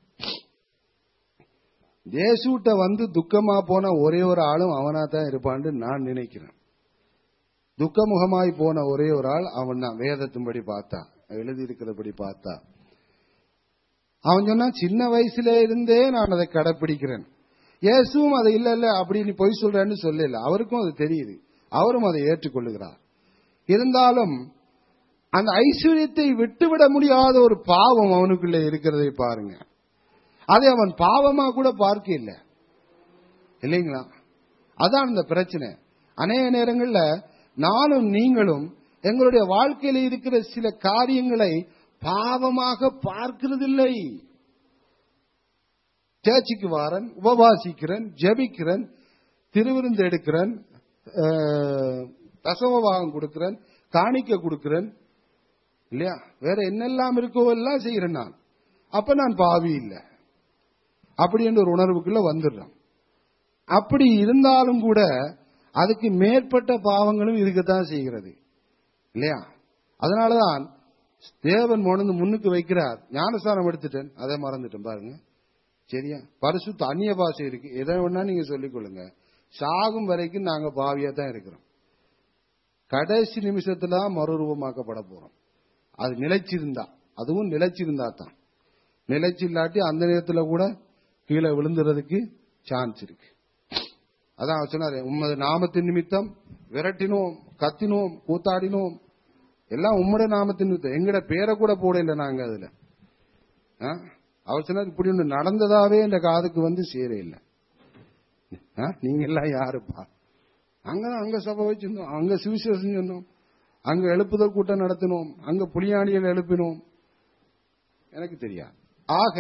தேசூட்ட வந்து துக்கமா போன ஒரே ஒரு ஆளும் அவனா தான் இருப்பான்னு நான் நினைக்கிறேன் துக்கமுகமாய் போன ஒரே ஒரு ஆள் அவன் தான் வேதத்தின்படி பார்த்தா எழுதியிருக்கிறபடி பார்த்தா அவன் சொன்னா சின்ன வயசுல இருந்தே நான் அதை கடைப்பிடிக்கிறேன் இயேசுவும் அதை இல்ல இல்ல அப்படி நீ பொய் சொல்றேன்னு சொல்லல அவருக்கும் அது தெரியுது அவரும் அதை ஏற்றுக்கொள்ளுகிறார் இருந்தாலும் அந்த ஐஸ்வர்யத்தை விட்டுவிட முடியாத ஒரு பாவம் அவனுக்குள்ள இருக்கிறதை பாருங்க அதை அவன் பாவமா கூட பார்க்க இல்லை இல்லைங்களா அதான் இந்த பிரச்சனை அநேக நேரங்கள்ல நானும் நீங்களும் எங்களுடைய வாழ்க்கையில இருக்கிற சில காரியங்களை பாவமாக பார்க்கிறதில்லை சேர்ச்சிக்கு வாரன் உபவாசிக்கிறேன் ஜெபிக்கிறேன் திருவிருந்து எடுக்கிறேன் அஹ், தசமபாகம் கொடுக்கிறேன் காணிக்க கொடுக்கிறேன் இல்லையா வேற என்னெல்லாம் இருக்கோ எல்லாம் செய்கிறேன் நான் அப்ப நான் பாவி இல்லை அப்படி என்ற ஒரு உணர்வுக்குள்ள வந்துடுறேன் அப்படி இருந்தாலும் கூட அதுக்கு மேற்பட்ட பாவங்களும் இருக்கத்தான் செய்கிறது இல்லையா அதனாலதான் தேவன் உணர்ந்து முன்னுக்கு வைக்கிறார் ஞானஸ்தானம் எடுத்துட்டேன் அதை மறந்துட்டேன் பாருங்க சரியா பரிசுத்த அந்நிய பாஷை இருக்கு எதை வேணா நீங்க சொல்லிக் கொள்ளுங்க சாகும் வரைக்கும் நாங்க பாவியா தான் இருக்கிறோம் கடைசி நிமிஷத்துல தான் மறுரூபமாக்கப்பட போறோம் அது நிலைச்சிருந்தா அதுவும் நிலைச்சிருந்தா தான் நிலைச்சு இல்லாட்டி அந்த நேரத்துல கூட கீழே விழுந்துறதுக்கு சான்ஸ் இருக்கு அதான் அவர் சொன்னாரு உமது நாமத்தின் நிமித்தம் விரட்டினோம் கத்தினோம் கூத்தாடினோம் எல்லாம் உம்மோட நாமத்தின் நிமித்தம் எங்கட பேரை கூட போடல நாங்க அதுல ஆ? அவர் சொன்னார் இப்படி ஒண்ணு நடந்ததாவே இந்த காதுக்கு வந்து சேர இல்லை ஆ? நீங்க எல்லாம் யாருப்பா அங்க அங்க சபை வச்சிருந்தோம் அங்க சுவிசேஷம் சொன்னோம் அங்க எழுப்புதல் கூட்டம் நடத்தினோம் அங்க புலியாணிகள் எழுப்பினோம் எனக்கு தெரியாது ஆக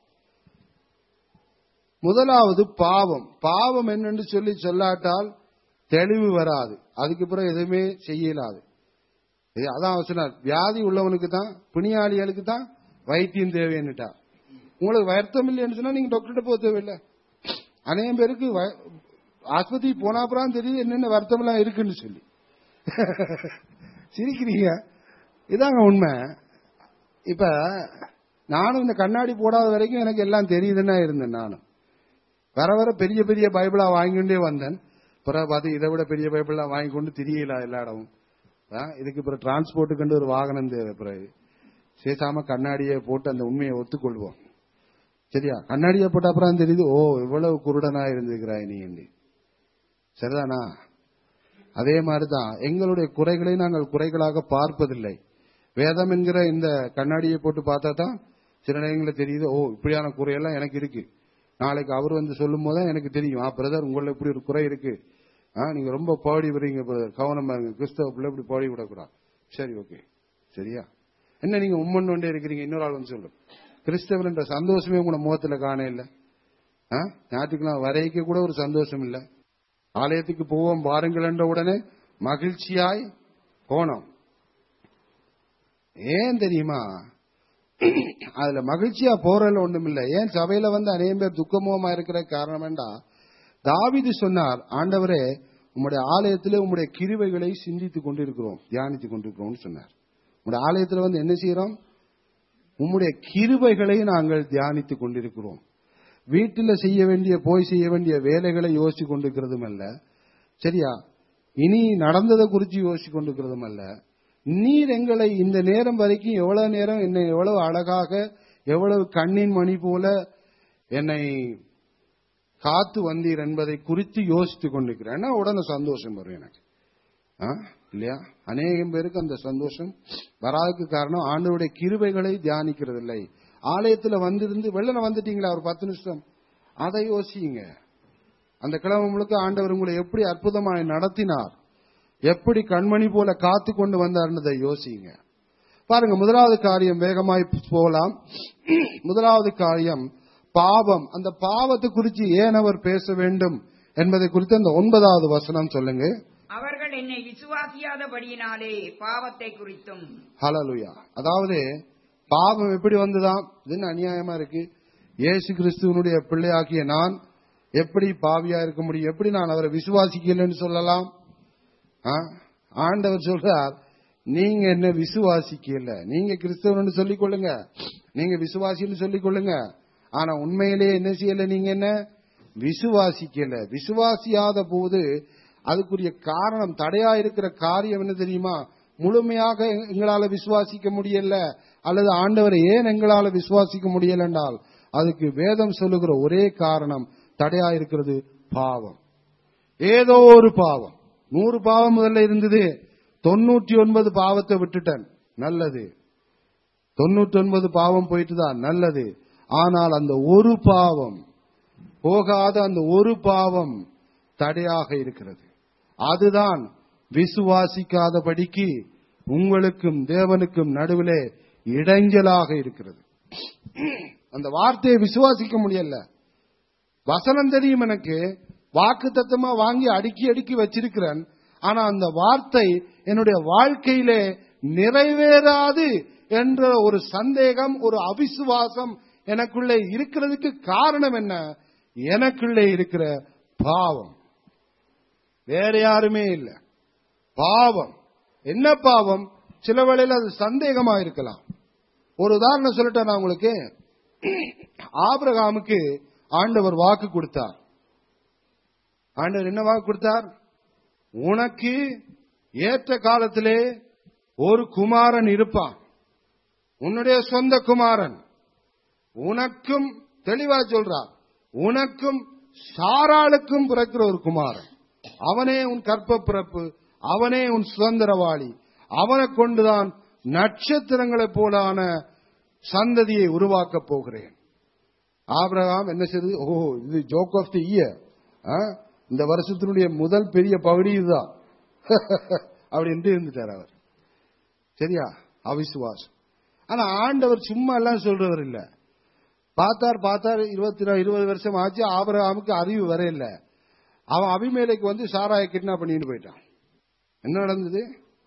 முதலாவது பாவம் பாவம் என்னன்னு சொல்லி சொல்லாட்டால் தெளிவு வராது அதுக்கு பிறகு எதுவுமே செய்யலாது இது அதான் அவர் சொன்னார் வியாதி உள்ளவனுக்கு தான் பிணியாளிகளுக்கு தான் வைத்தியம் தேவைன்னுட்டா உங்களுக்கு வருத்தம் இல்லைன்னு சொன்னா நீங்க டாக்டர்கிட்ட போக தேவையில்லை அநேகம் பேருக்கு வ- ஆஸ்பத்திரி போனா அப்புறம் தெரியுது என்னென்ன வருத்தம் எல்லாம் இருக்குன்னு சொல்லி சிரிக்கிறீங்க இதாங்க உண்மை இப்ப நானும் இந்த கண்ணாடி போடாத வரைக்கும் எனக்கு எல்லாம் தெரியுதுன்னா இருந்தேன் நானும் வர வர பெரிய பெரிய பைபிளா வாங்கிட்டே வந்தேன் பிறகு பார்த்து இதை விட பெரிய பைபிளா வாங்கி கொண்டு திரியல எல்லா இடமும் ஆ, இதுக்கு பிறகு டிரான்ஸ்போர்ட்டுக்கு ஒரு வாகனம் தேவை பிறகு சேசாம கண்ணாடியை போட்டு அந்த உண்மையை ஒத்துக்கொள்வோம் சரியா கண்ணாடியை போட்ட அப்புறம் தெரியுது ஓ இவ்வளவு குருடனா இருந்திருக்கிறாய் நீ என்று. சரிதானா அதே மாதிரிதான் எங்களுடைய குறைகளை நாங்கள் குறைகளாக பார்ப்பதில்லை வேதம் என்கிற இந்த கண்ணாடியை போட்டு பார்த்தா தான் சில நேரங்களில் தெரியுது ஓ இப்படியான குறையெல்லாம் எனக்கு இருக்கு நாளைக்கு அவர் வந்து சொல்லும் போது எனக்கு தெரியும் ஆ பிரதர் உங்களை இப்படி ஒரு குறை இருக்கு ஆ நீங்க ரொம்ப பாடி விடுறீங்க பிரதர் கவனமா இருங்க கிறிஸ்தவ பிள்ளை இப்படி பாடி விடக்கூடாது சரி ஓகே சரியா என்ன நீங்க உம்மன் கொண்டே இருக்கிறீங்க இன்னொரு ஆள் வந்து சொல்லும் கிறிஸ்தவன் என்ற சந்தோஷமே உங்களோட முகத்துல காண இல்ல ஆ? ஞாயிற்றுக்கிழமை வரைக்க கூட ஒரு சந்தோஷம் இல்ல ஆலயத்துக்கு போவோம் வாருங்கள் என்ற உடனே மகிழ்ச்சியாய் போனோம் ஏன் தெரியுமா அதுல மகிழ்ச்சியா போறதுல ஒண்ணும் இல்ல ஏன் சபையில வந்து அநேகம் பேர் துக்கமுகமா இருக்கிற காரணம் வேண்டா தாவீது சொன்னார் ஆண்டவரே உம்முடைய ஆலயத்திலே உம்முடைய கிருவைகளை சிந்தித்துக் கொண்டிருக்கிறோம் தியானித்துக் கொண்டிருக்கிறோம் சொன்னார் உம்முடைய ஆலயத்துல வந்து என்ன செய்யறோம் உம்முடைய கிருபைகளை நாங்கள் தியானித்துக் கொண்டிருக்கிறோம் வீட்டில் செய்ய வேண்டிய போய் செய்ய வேண்டிய வேலைகளை யோசிச்சு கொண்டிருக்கிறதும் அல்ல சரியா இனி நடந்ததை குறித்து யோசிச்சு கொண்டிருக்கிறதும் அல்ல நீர் எங்களை இந்த நேரம் வரைக்கும் எவ்வளவு நேரம் என்னை எவ்வளவு அழகாக எவ்வளவு கண்ணின் மணி போல என்னை காத்து வந்தீர் என்பதை குறித்து யோசித்துக் கொண்டிருக்கிறேன் உடனே சந்தோஷம் வரும் எனக்கு ஆ? இல்லையா அநேகம் பேருக்கு அந்த சந்தோஷம் வராதுக்கு காரணம் ஆண்டவருடைய கிருபைகளை தியானிக்கிறது இல்லை ஆலயத்துல வந்திருந்து வெள்ளன வந்துட்டீங்களா ஒரு பத்து நிமிஷம் அதை யோசிங்க அந்த கிழமை முழுக்க ஆண்டவர் உங்களை எப்படி அற்புதமாய் நடத்தினார் எப்படி கண்மணி போல காத்து கொண்டு வந்தார்ன்றதை யோசிங்க பாருங்க முதலாவது காரியம் வேகமாய் போகலாம் முதலாவது காரியம் பாவம் அந்த பாவத்தை குறித்து ஏன் அவர் பேச வேண்டும் என்பதை குறித்து அந்த ஒன்பதாவது வசனம் சொல்லுங்க அவர்கள் என்னை விசுவாசியாதபடியினாலே பாவத்தை குறித்தும் ஹalleluya அதாவது பாவம் எப்படி வந்ததாம் இது என்ன அநியாயமா இருக்கு இயேசு கிறிஸ்துவனுடைய பிள்ளையாகிய நான் எப்படி பாவியா இருக்க முடியும் எப்படி நான் அவரை விசுவாசிக்கலன்னு சொல்லலாம் ஆ? ஆண்டவர் சொல்றார் நீங்க என்ன விசுவாசிக்கல நீங்க கிறிஸ்தவன் சொல்லிக் கொள்ளுங்க நீங்க விசுவாசின்னு சொல்லிக் கொள்ளுங்க ஆனா உண்மையிலேயே என்ன செய்யல நீங்க என்ன விசுவாசிக்கல விசுவாசியாத போது அதுக்குரிய காரணம் தடையா இருக்கிற காரியம் என்ன தெரியுமா முழுமையாக எங்களால விசுவாசிக்க முடியல அல்லது ஆண்டவரை ஏன் எங்களால விசுவாசிக்க முடியல என்றால் அதுக்கு வேதம் சொல்லுகிற ஒரே காரணம் தடையா இருக்கிறது பாவம் ஏதோ ஒரு பாவம் நூறு பாவம் முதல்ல இருந்தது தொண்ணூற்றி ஒன்பது பாவத்தை விட்டுட்டேன் நல்லது தொண்ணூற்றி ஒன்பது பாவம் போயிட்டுதான் நல்லது ஆனால் அந்த ஒரு பாவம் போகாத அந்த ஒரு பாவம் தடையாக இருக்கிறது அதுதான் விசுவாசிக்காதபடிக்கு உங்களுக்கும் தேவனுக்கும் நடுவிலே இடைஞ்சலாக இருக்கிறது அந்த வார்த்தையை விசுவாசிக்க முடியல வசனம் தெரியும் எனக்கு வாக்கு தத்தமா வாங்கி அடுக்கி அடுக்கி வச்சிருக்கிறேன் ஆனா அந்த வார்த்தை என்னுடைய வாழ்க்கையிலே நிறைவேறாது என்ற ஒரு சந்தேகம் ஒரு அவிசுவாசம் எனக்குள்ளே இருக்கிறதுக்கு காரணம் என்ன எனக்குள்ளே இருக்கிற பாவம் வேற யாருமே இல்லை பாவம் என்ன பாவம் சில வேளையில் அது சந்தேகமா இருக்கலாம் ஒரு உதாரணம் சொல்லட்டா நான் உங்களுக்கு ஆபிரகாமுக்கு ஆண்டவர் வாக்கு கொடுத்தார் ஆண்டவர் என்ன வாக்கு கொடுத்தார் உனக்கு ஏற்ற காலத்திலே ஒரு குமாரன் இருப்பான் உன்னுடைய சொந்த குமாரன் உனக்கும் தெளிவா சொல்றார் உனக்கும் சாராளுக்கும் பிறக்கிற ஒரு குமாரன் அவனே உன் கற்ப பிறப்பு அவனே உன் சுதந்திரவாளி அவனை கொண்டுதான் நட்சத்திரங்களைப் போலான சந்ததியை உருவாக்கப் போகிறேன் ஆபிரகாம் என்ன செய்தது ஓ இது ஜோக் ஆஃப் தி இயர் இந்த வருஷத்தினுடைய முதல் பெரிய பகுதி இதுதான் அப்படி என்று இருந்துட்டார் அவர் சரியா அவிசுவாசம் ஆனா ஆண்டவர் சும்மா எல்லாம் சொல்றவர் இல்ல பார்த்தார் பார்த்தார் இருபத்தி இருபது வருஷம் ஆச்சு ஆபரகாமுக்கு அறிவு வர இல்ல அவன் அபிமேலைக்கு வந்து சாராயை கிட்னாப் பண்ணிட்டு போயிட்டான் என்ன நடந்தது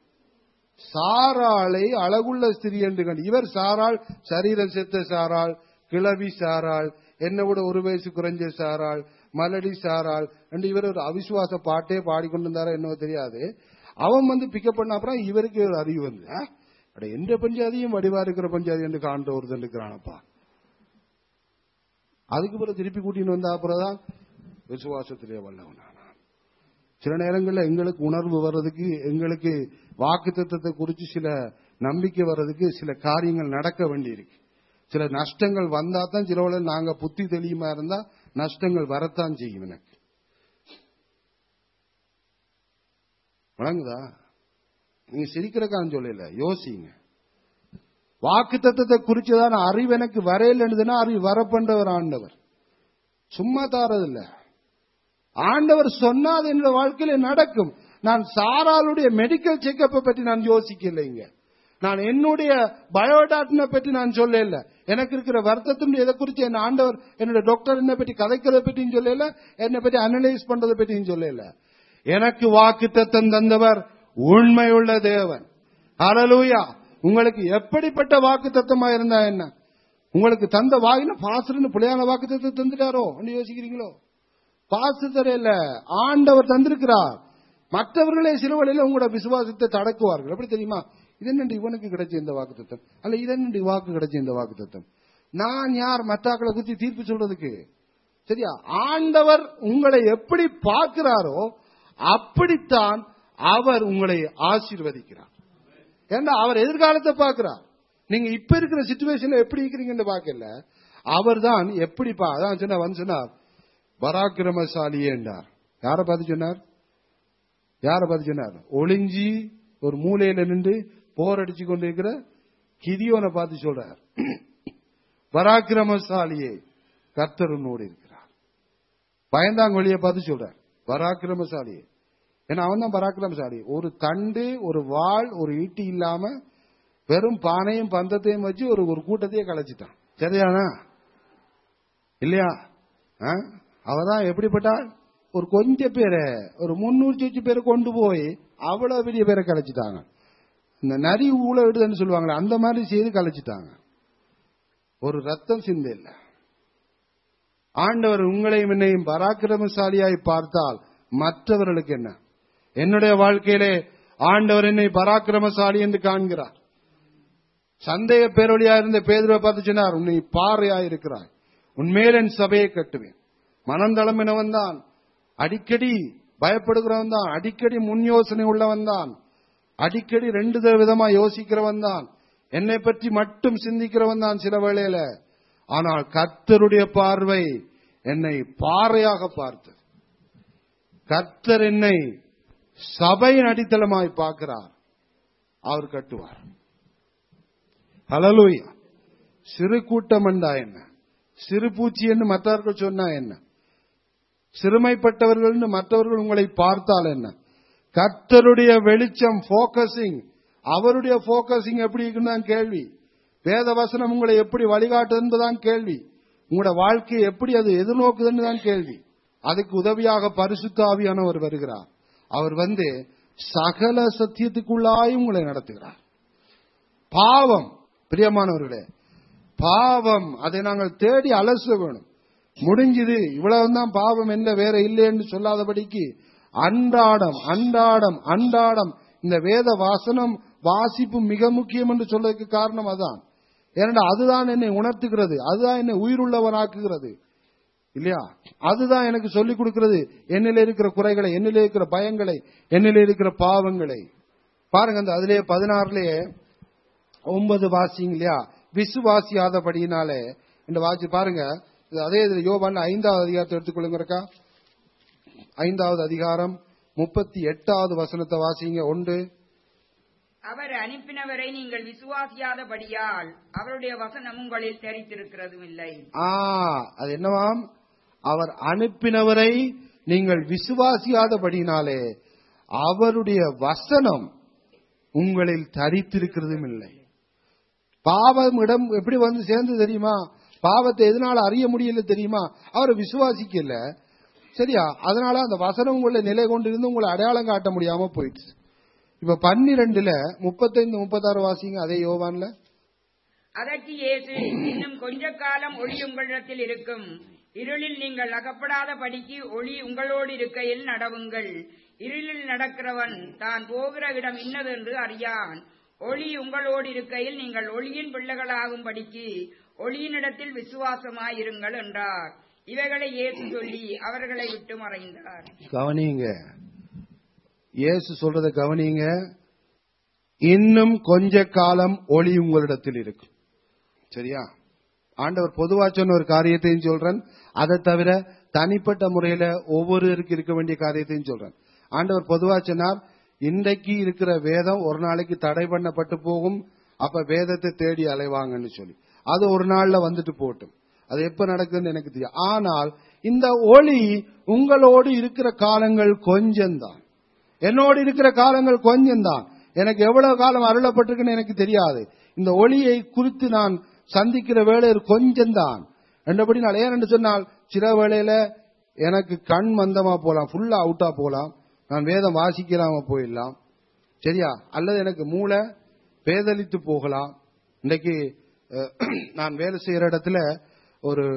சாராளை அழகுள்ள ஸ்திரீ என்று கண்டு இவர் சாராள் சரீரம் செத்த சாராள் கிளவி சாராள் என்ன விட ஒரு வயசு குறைஞ்ச சாராள் மலடி சாராள் என்று இவர் ஒரு அவிசுவாச பாட்டே பாடிக்கொண்டு இருந்தாரோ என்னவோ தெரியாது அவன் வந்து பிக்கப் பண்ண அப்புறம் இவருக்கு ஒரு அறிவு வந்து "ஆ, அட எந்த பஞ்சாதியும் வடிவா இருக்கிற பஞ்சாதி என்று காண்ற ஒருத்தன் இருக்கிறானப்பா அதுக்கு பிறகு திருப்பி கூட்டின்னு வந்த அப்புறம் தான் விசுவாசத்திலே வல்லவனானான் சில நேரங்களில் எங்களுக்கு உணர்வு வர்றதுக்கு எங்களுக்கு வாக்கு தத்துவத்தை குறித்து சில நம்பிக்கை வர்றதுக்கு சில காரியங்கள் நடக்க வேண்டியிருக்கு சில நஷ்டங்கள் வந்தா தான் சில வேளை நாங்க புத்தி தெளியுமா இருந்தா நஷ்டங்கள் வரத்தான் செய்யும் எனக்கு வழங்குதா நீங்க சிரிக்கிறக்கான்னு சொல்லல யோசிங்க வாக்கு தத்துவத்தை குறிச்சுதான் அறிவு எனக்கு வரையிலன்றதுன்னா அறிவு வரப்பண்டவர் ஆண்டவர் சும்மா தாரதில்ல ஆண்டவர் சொன்னா அது என்னோட வாழ்க்கையில நடக்கும் நான் சாராளுடைய மெடிக்கல் செக்கப்பை பற்றி நான் யோசிக்கலைங்க நான் என்னுடைய பயோடாட்டினை பற்றி நான் சொல்லல எனக்கு இருக்கிற வருத்தத்தின் இதை குறித்து என் ஆண்டவர் என்னோட டாக்டர் என்ன பற்றி கதைக்கிறத பற்றியும் சொல்லல என்னை பற்றி அனலைஸ் பண்றதை பற்றியும் சொல்லல எனக்கு வாக்கு தத்தம் தந்தவர் உண்மையுள்ள தேவன் ஹalleluya உங்களுக்கு எப்படிப்பட்ட வாக்கு தத்தமா இருந்தா என்ன உங்களுக்கு தந்த வாயின பாசருன்னு புலையான வாக்கு தத்தத்தை தந்துட்டாரோ அப்படின்னு யோசிக்கிறீங்களோ பாசு தரையில ஆண்டவர் தந்திருக்கிறார் மற்றவர்களே சிறுவழியில உங்களோட விசுவாசத்தை தடக்குவார்கள் எப்படி தெரியுமா இது என்னண்டு இவனுக்கு கிடைச்ச இந்த வாக்கு தத்தம் அல்ல இது என்னண்டு வாக்கு கிடைச்ச இந்த வாக்கு தத்தம் நான் யார் மற்றாக்களை குத்தி தீர்ப்பு சொல்றதுக்கு சரியா ஆண்டவர் உங்களை எப்படி பார்க்கிறாரோ அப்படித்தான் அவர் உங்களை ஆசீர்வதிக்கிறார் ஏன்னா அவர் எதிர்காலத்தை பார்க்கிறார் நீங்க இப்ப இருக்கிற சுச்சுவேஷன்ல எப்படி இருக்கிறீங்கன்னு பார்க்கல அவர் தான் எப்படி பா அதான் சொன்ன வந்து சொன்னார் பராக்கிரமசாலியே என்றார் யாரை பார்த்து சொன்னார் யாரை பார்த்து சொன்னார் ஒளிஞ்சி ஒரு மூலையில நின்று போர் அடிச்சு கொண்டு இருக்கிற கிதியோனை பார்த்து சொல்றார் பராக்கிரமசாலியே கர்த்தர் உன்னோடு இருக்கிறார் பயந்தாங்கொழியை பார்த்து சொல்றார் பராக்கிரமசாலியே ஏன்னா அவன் தான் பராக்கிரமசாலி ஒரு தண்டு ஒரு வாள் ஒரு ஈட்டி இல்லாம வெறும் பானையும் பந்தத்தையும் வச்சு ஒரு ஒரு கூட்டத்தையே கலைச்சிட்டான் சரியானா இல்லையா ஆ? அவதான் எப்படிப்பட்டால் ஒரு கொஞ்சம் பேரை ஒரு முன்னூறு சொச்சு பேரை கொண்டு போய் அவ்வளவு பெரிய பேரை கலைச்சிட்டாங்க இந்த நரி ஊழ விடுதுன்னு சொல்லுவாங்களே அந்த மாதிரி செய்து கலைச்சிட்டாங்க ஒரு ரத்தம் சிந்த இல்ல ஆண்டவர் உங்களையும் என்னையும் பராக்கிரமசாலியாய் பார்த்தால் மற்றவர்களுக்கு என்ன என்னுடைய வாழ்க்கையிலே ஆண்டவர் என்னை பராக்கிரமசாலி என்று காண்கிறார் சந்தேக பேரொழியா இருந்த பேதுருவை பார்த்து சொன்னார் உன்னை பாறையா இருக்கிறாய் உன்மேல் என் சபையை கட்டுவேன் மனம் தளமினவன் தான் அடிக்கடி பயப்படுகிறவன் தான் அடிக்கடி முன் யோசனை உள்ளவன் தான் அடிக்கடி ரெண்டு த- விதமா யோசிக்கிறவன் தான் என்னை பற்றி மட்டும் சிந்திக்கிறவன் தான் சில வேளையில ஆனால் கர்த்தருடைய பார்வை என்னை பாறையாக பார்த்தது கர்த்தர் என்னை சபையின் அடித்தளமாய் பார்க்கிறார் அவர் கட்டுவார் ஹalleluya சிறு கூட்டம் என்றா என்ன சிறு பூச்சி என்று மற்றவர்கள் சொன்னா என்ன சிறுமைப்பட்டவர்கள் மற்றவர்கள் உங்களை பார்த்தால் என்ன கர்த்தருடைய வெளிச்சம் போக்கசிங் அவருடைய போக்கசிங் எப்படி இருக்குன்னு கேள்வி வேத வசனம் உங்களை எப்படி வழிகாட்டுது என்பதுதான் கேள்வி உங்களோட வாழ்க்கையை எப்படி அது எதிர்நோக்குதுன்னு தான் கேள்வி அதுக்கு உதவியாக பரிசுத்த ஆவியானவர் வருகிறார் அவர் வந்து சகல சத்தியத்துக்குள்ளாயும் உங்களை நடத்துகிறார் பாவம் பிரியமானவர்களே பாவம் அதை நாங்கள் தேடி அலச வேணும் முடிஞ்சது இவ்வளவுதான் பாவம் என்ன வேற இல்லைன்னு சொல்லாதபடிக்கு அன்றாடம் அன்றாடம் அன்றாடம் இந்த வேத வாசனம் வாசிப்பு மிக முக்கியம் என்று சொல்றதுக்கு காரணம் அதான் ஏனென்றா அதுதான் என்னை உணர்த்துகிறது அதுதான் என்னை உயிருள்ளவனாக்குகிறது இல்லையா அதுதான் எனக்கு சொல்லிக் கொடுக்கிறது என்னில இருக்கிற குறைகளை என்னில இருக்கிற பயங்களை என்னில இருக்கிற பாவங்களை பாருங்க அந்த அதிலே பதினாறுலயே ஒன்பது வாசிங்க இல்லையா விசுவாசியாதபடியினாலே இந்த வாசி பாருங்க இது அதே இதுல யோவான் ஐந்தாவது அதிகாரத்தை எடுத்துக்கொள்ளுங்கக்கா ஐந்தாவது அதிகாரம் முப்பத்தி எட்டாவது வசனத்தை வாசிங்க ஒன்று அவர் அனுப்பினவரை நீங்கள் விசுவாசியாதபடியால் அவருடைய வசனம் உங்களில் தெரித்திருக்கிறதும் இல்லை ஆ அது என்னவாம் அவர் அனுப்பினவரை நீங்கள் விசுவாசியாதபடினாலே அவருடைய வசனம் உங்களில் தரித்திருக்கிறதும் இல்லை பாவம் இடம் எப்படி வந்து சேர்ந்து தெரியுமா பாவத்தை எதனால அறிய முடியல தெரியுமா அவரை விசுவாசிக்கல சரியா அதனால அந்த வசனம் உங்களை நிலை கொண்டிருந்து உங்களை அடையாளம் காட்ட முடியாம போயிடுச்சு இப்ப பன்னிரெண்டுல முப்பத்தைந்து முப்பத்தாறு வாசிங்க அதே யோவான்ல அதற்கு இயேசு இன்னும் கொஞ்ச காலம் ஒளி உங்களிடத்தில் இருக்கும் இருளில் நீங்கள் அகப்படாத படிக்கு ஒளி உங்களோடு இருக்கையில் நடவுங்கள் இருளில் நடக்கிறவன் தான் போகிற இடம் இன்னதென்று அறியான் ஒளி உங்களோடு இருக்கையில் நீங்கள் ஒளியின் பிள்ளைகளாகும் படிக்கு ஒளியினிடத்தில் விசுவாசமாயிருங்கள் என்றார் இவைகளை இயேசு சொல்லி அவர்களை விட்டு மறைந்தார் கவனிங்க இயேசு சொல்றத கவனிங்க இன்னும் கொஞ்ச காலம் ஒளி உங்களிடத்தில் இருக்கும் சரியா ஆண்டவர் பொதுவா சொன்ன ஒரு காரியத்தையும் சொல்றேன் அதை தவிர தனிப்பட்ட முறையில ஒவ்வொருவருக்கு இருக்க வேண்டிய காரியத்தையும் சொல்றேன் ஆண்டவர் பொதுவா சொன்னார் இன்றைக்கு இருக்கிற வேதம் ஒரு நாளைக்கு தடை பண்ணப்பட்டு போகும் அப்ப வேதத்தை தேடி அலைவாங்கன்னு சொல்லி அது ஒரு நாள்ல வந்துட்டு போட்டும் அது எப்ப நடக்குதுன்னு எனக்கு தெரியும் ஆனால் இந்த ஒளி உங்களோடு இருக்கிற காலங்கள் கொஞ்சம்தான் என்னோடு இருக்கிற காலங்கள் கொஞ்சம்தான் எனக்கு எவ்வளவு காலம் அருளப்பட்டிருக்குன்னு எனக்கு தெரியாது இந்த ஒளியை குறித்து நான் சந்திக்கிற வேலை கொஞ்சம்தான் என்றபடி நான் ஏன் என்று சொன்னால் சில வேளையில எனக்கு கண் மந்தமா போலாம் ஃபுல்லா அவுட்டா போலாம் நான் வேதம் வாசிக்கலாம போயிடலாம் சரியா அல்லது எனக்கு மூளை பேதலித்து போகலாம் இன்னைக்கு அஹ், நான் வேலை செய்யற இடத்துல ஒரு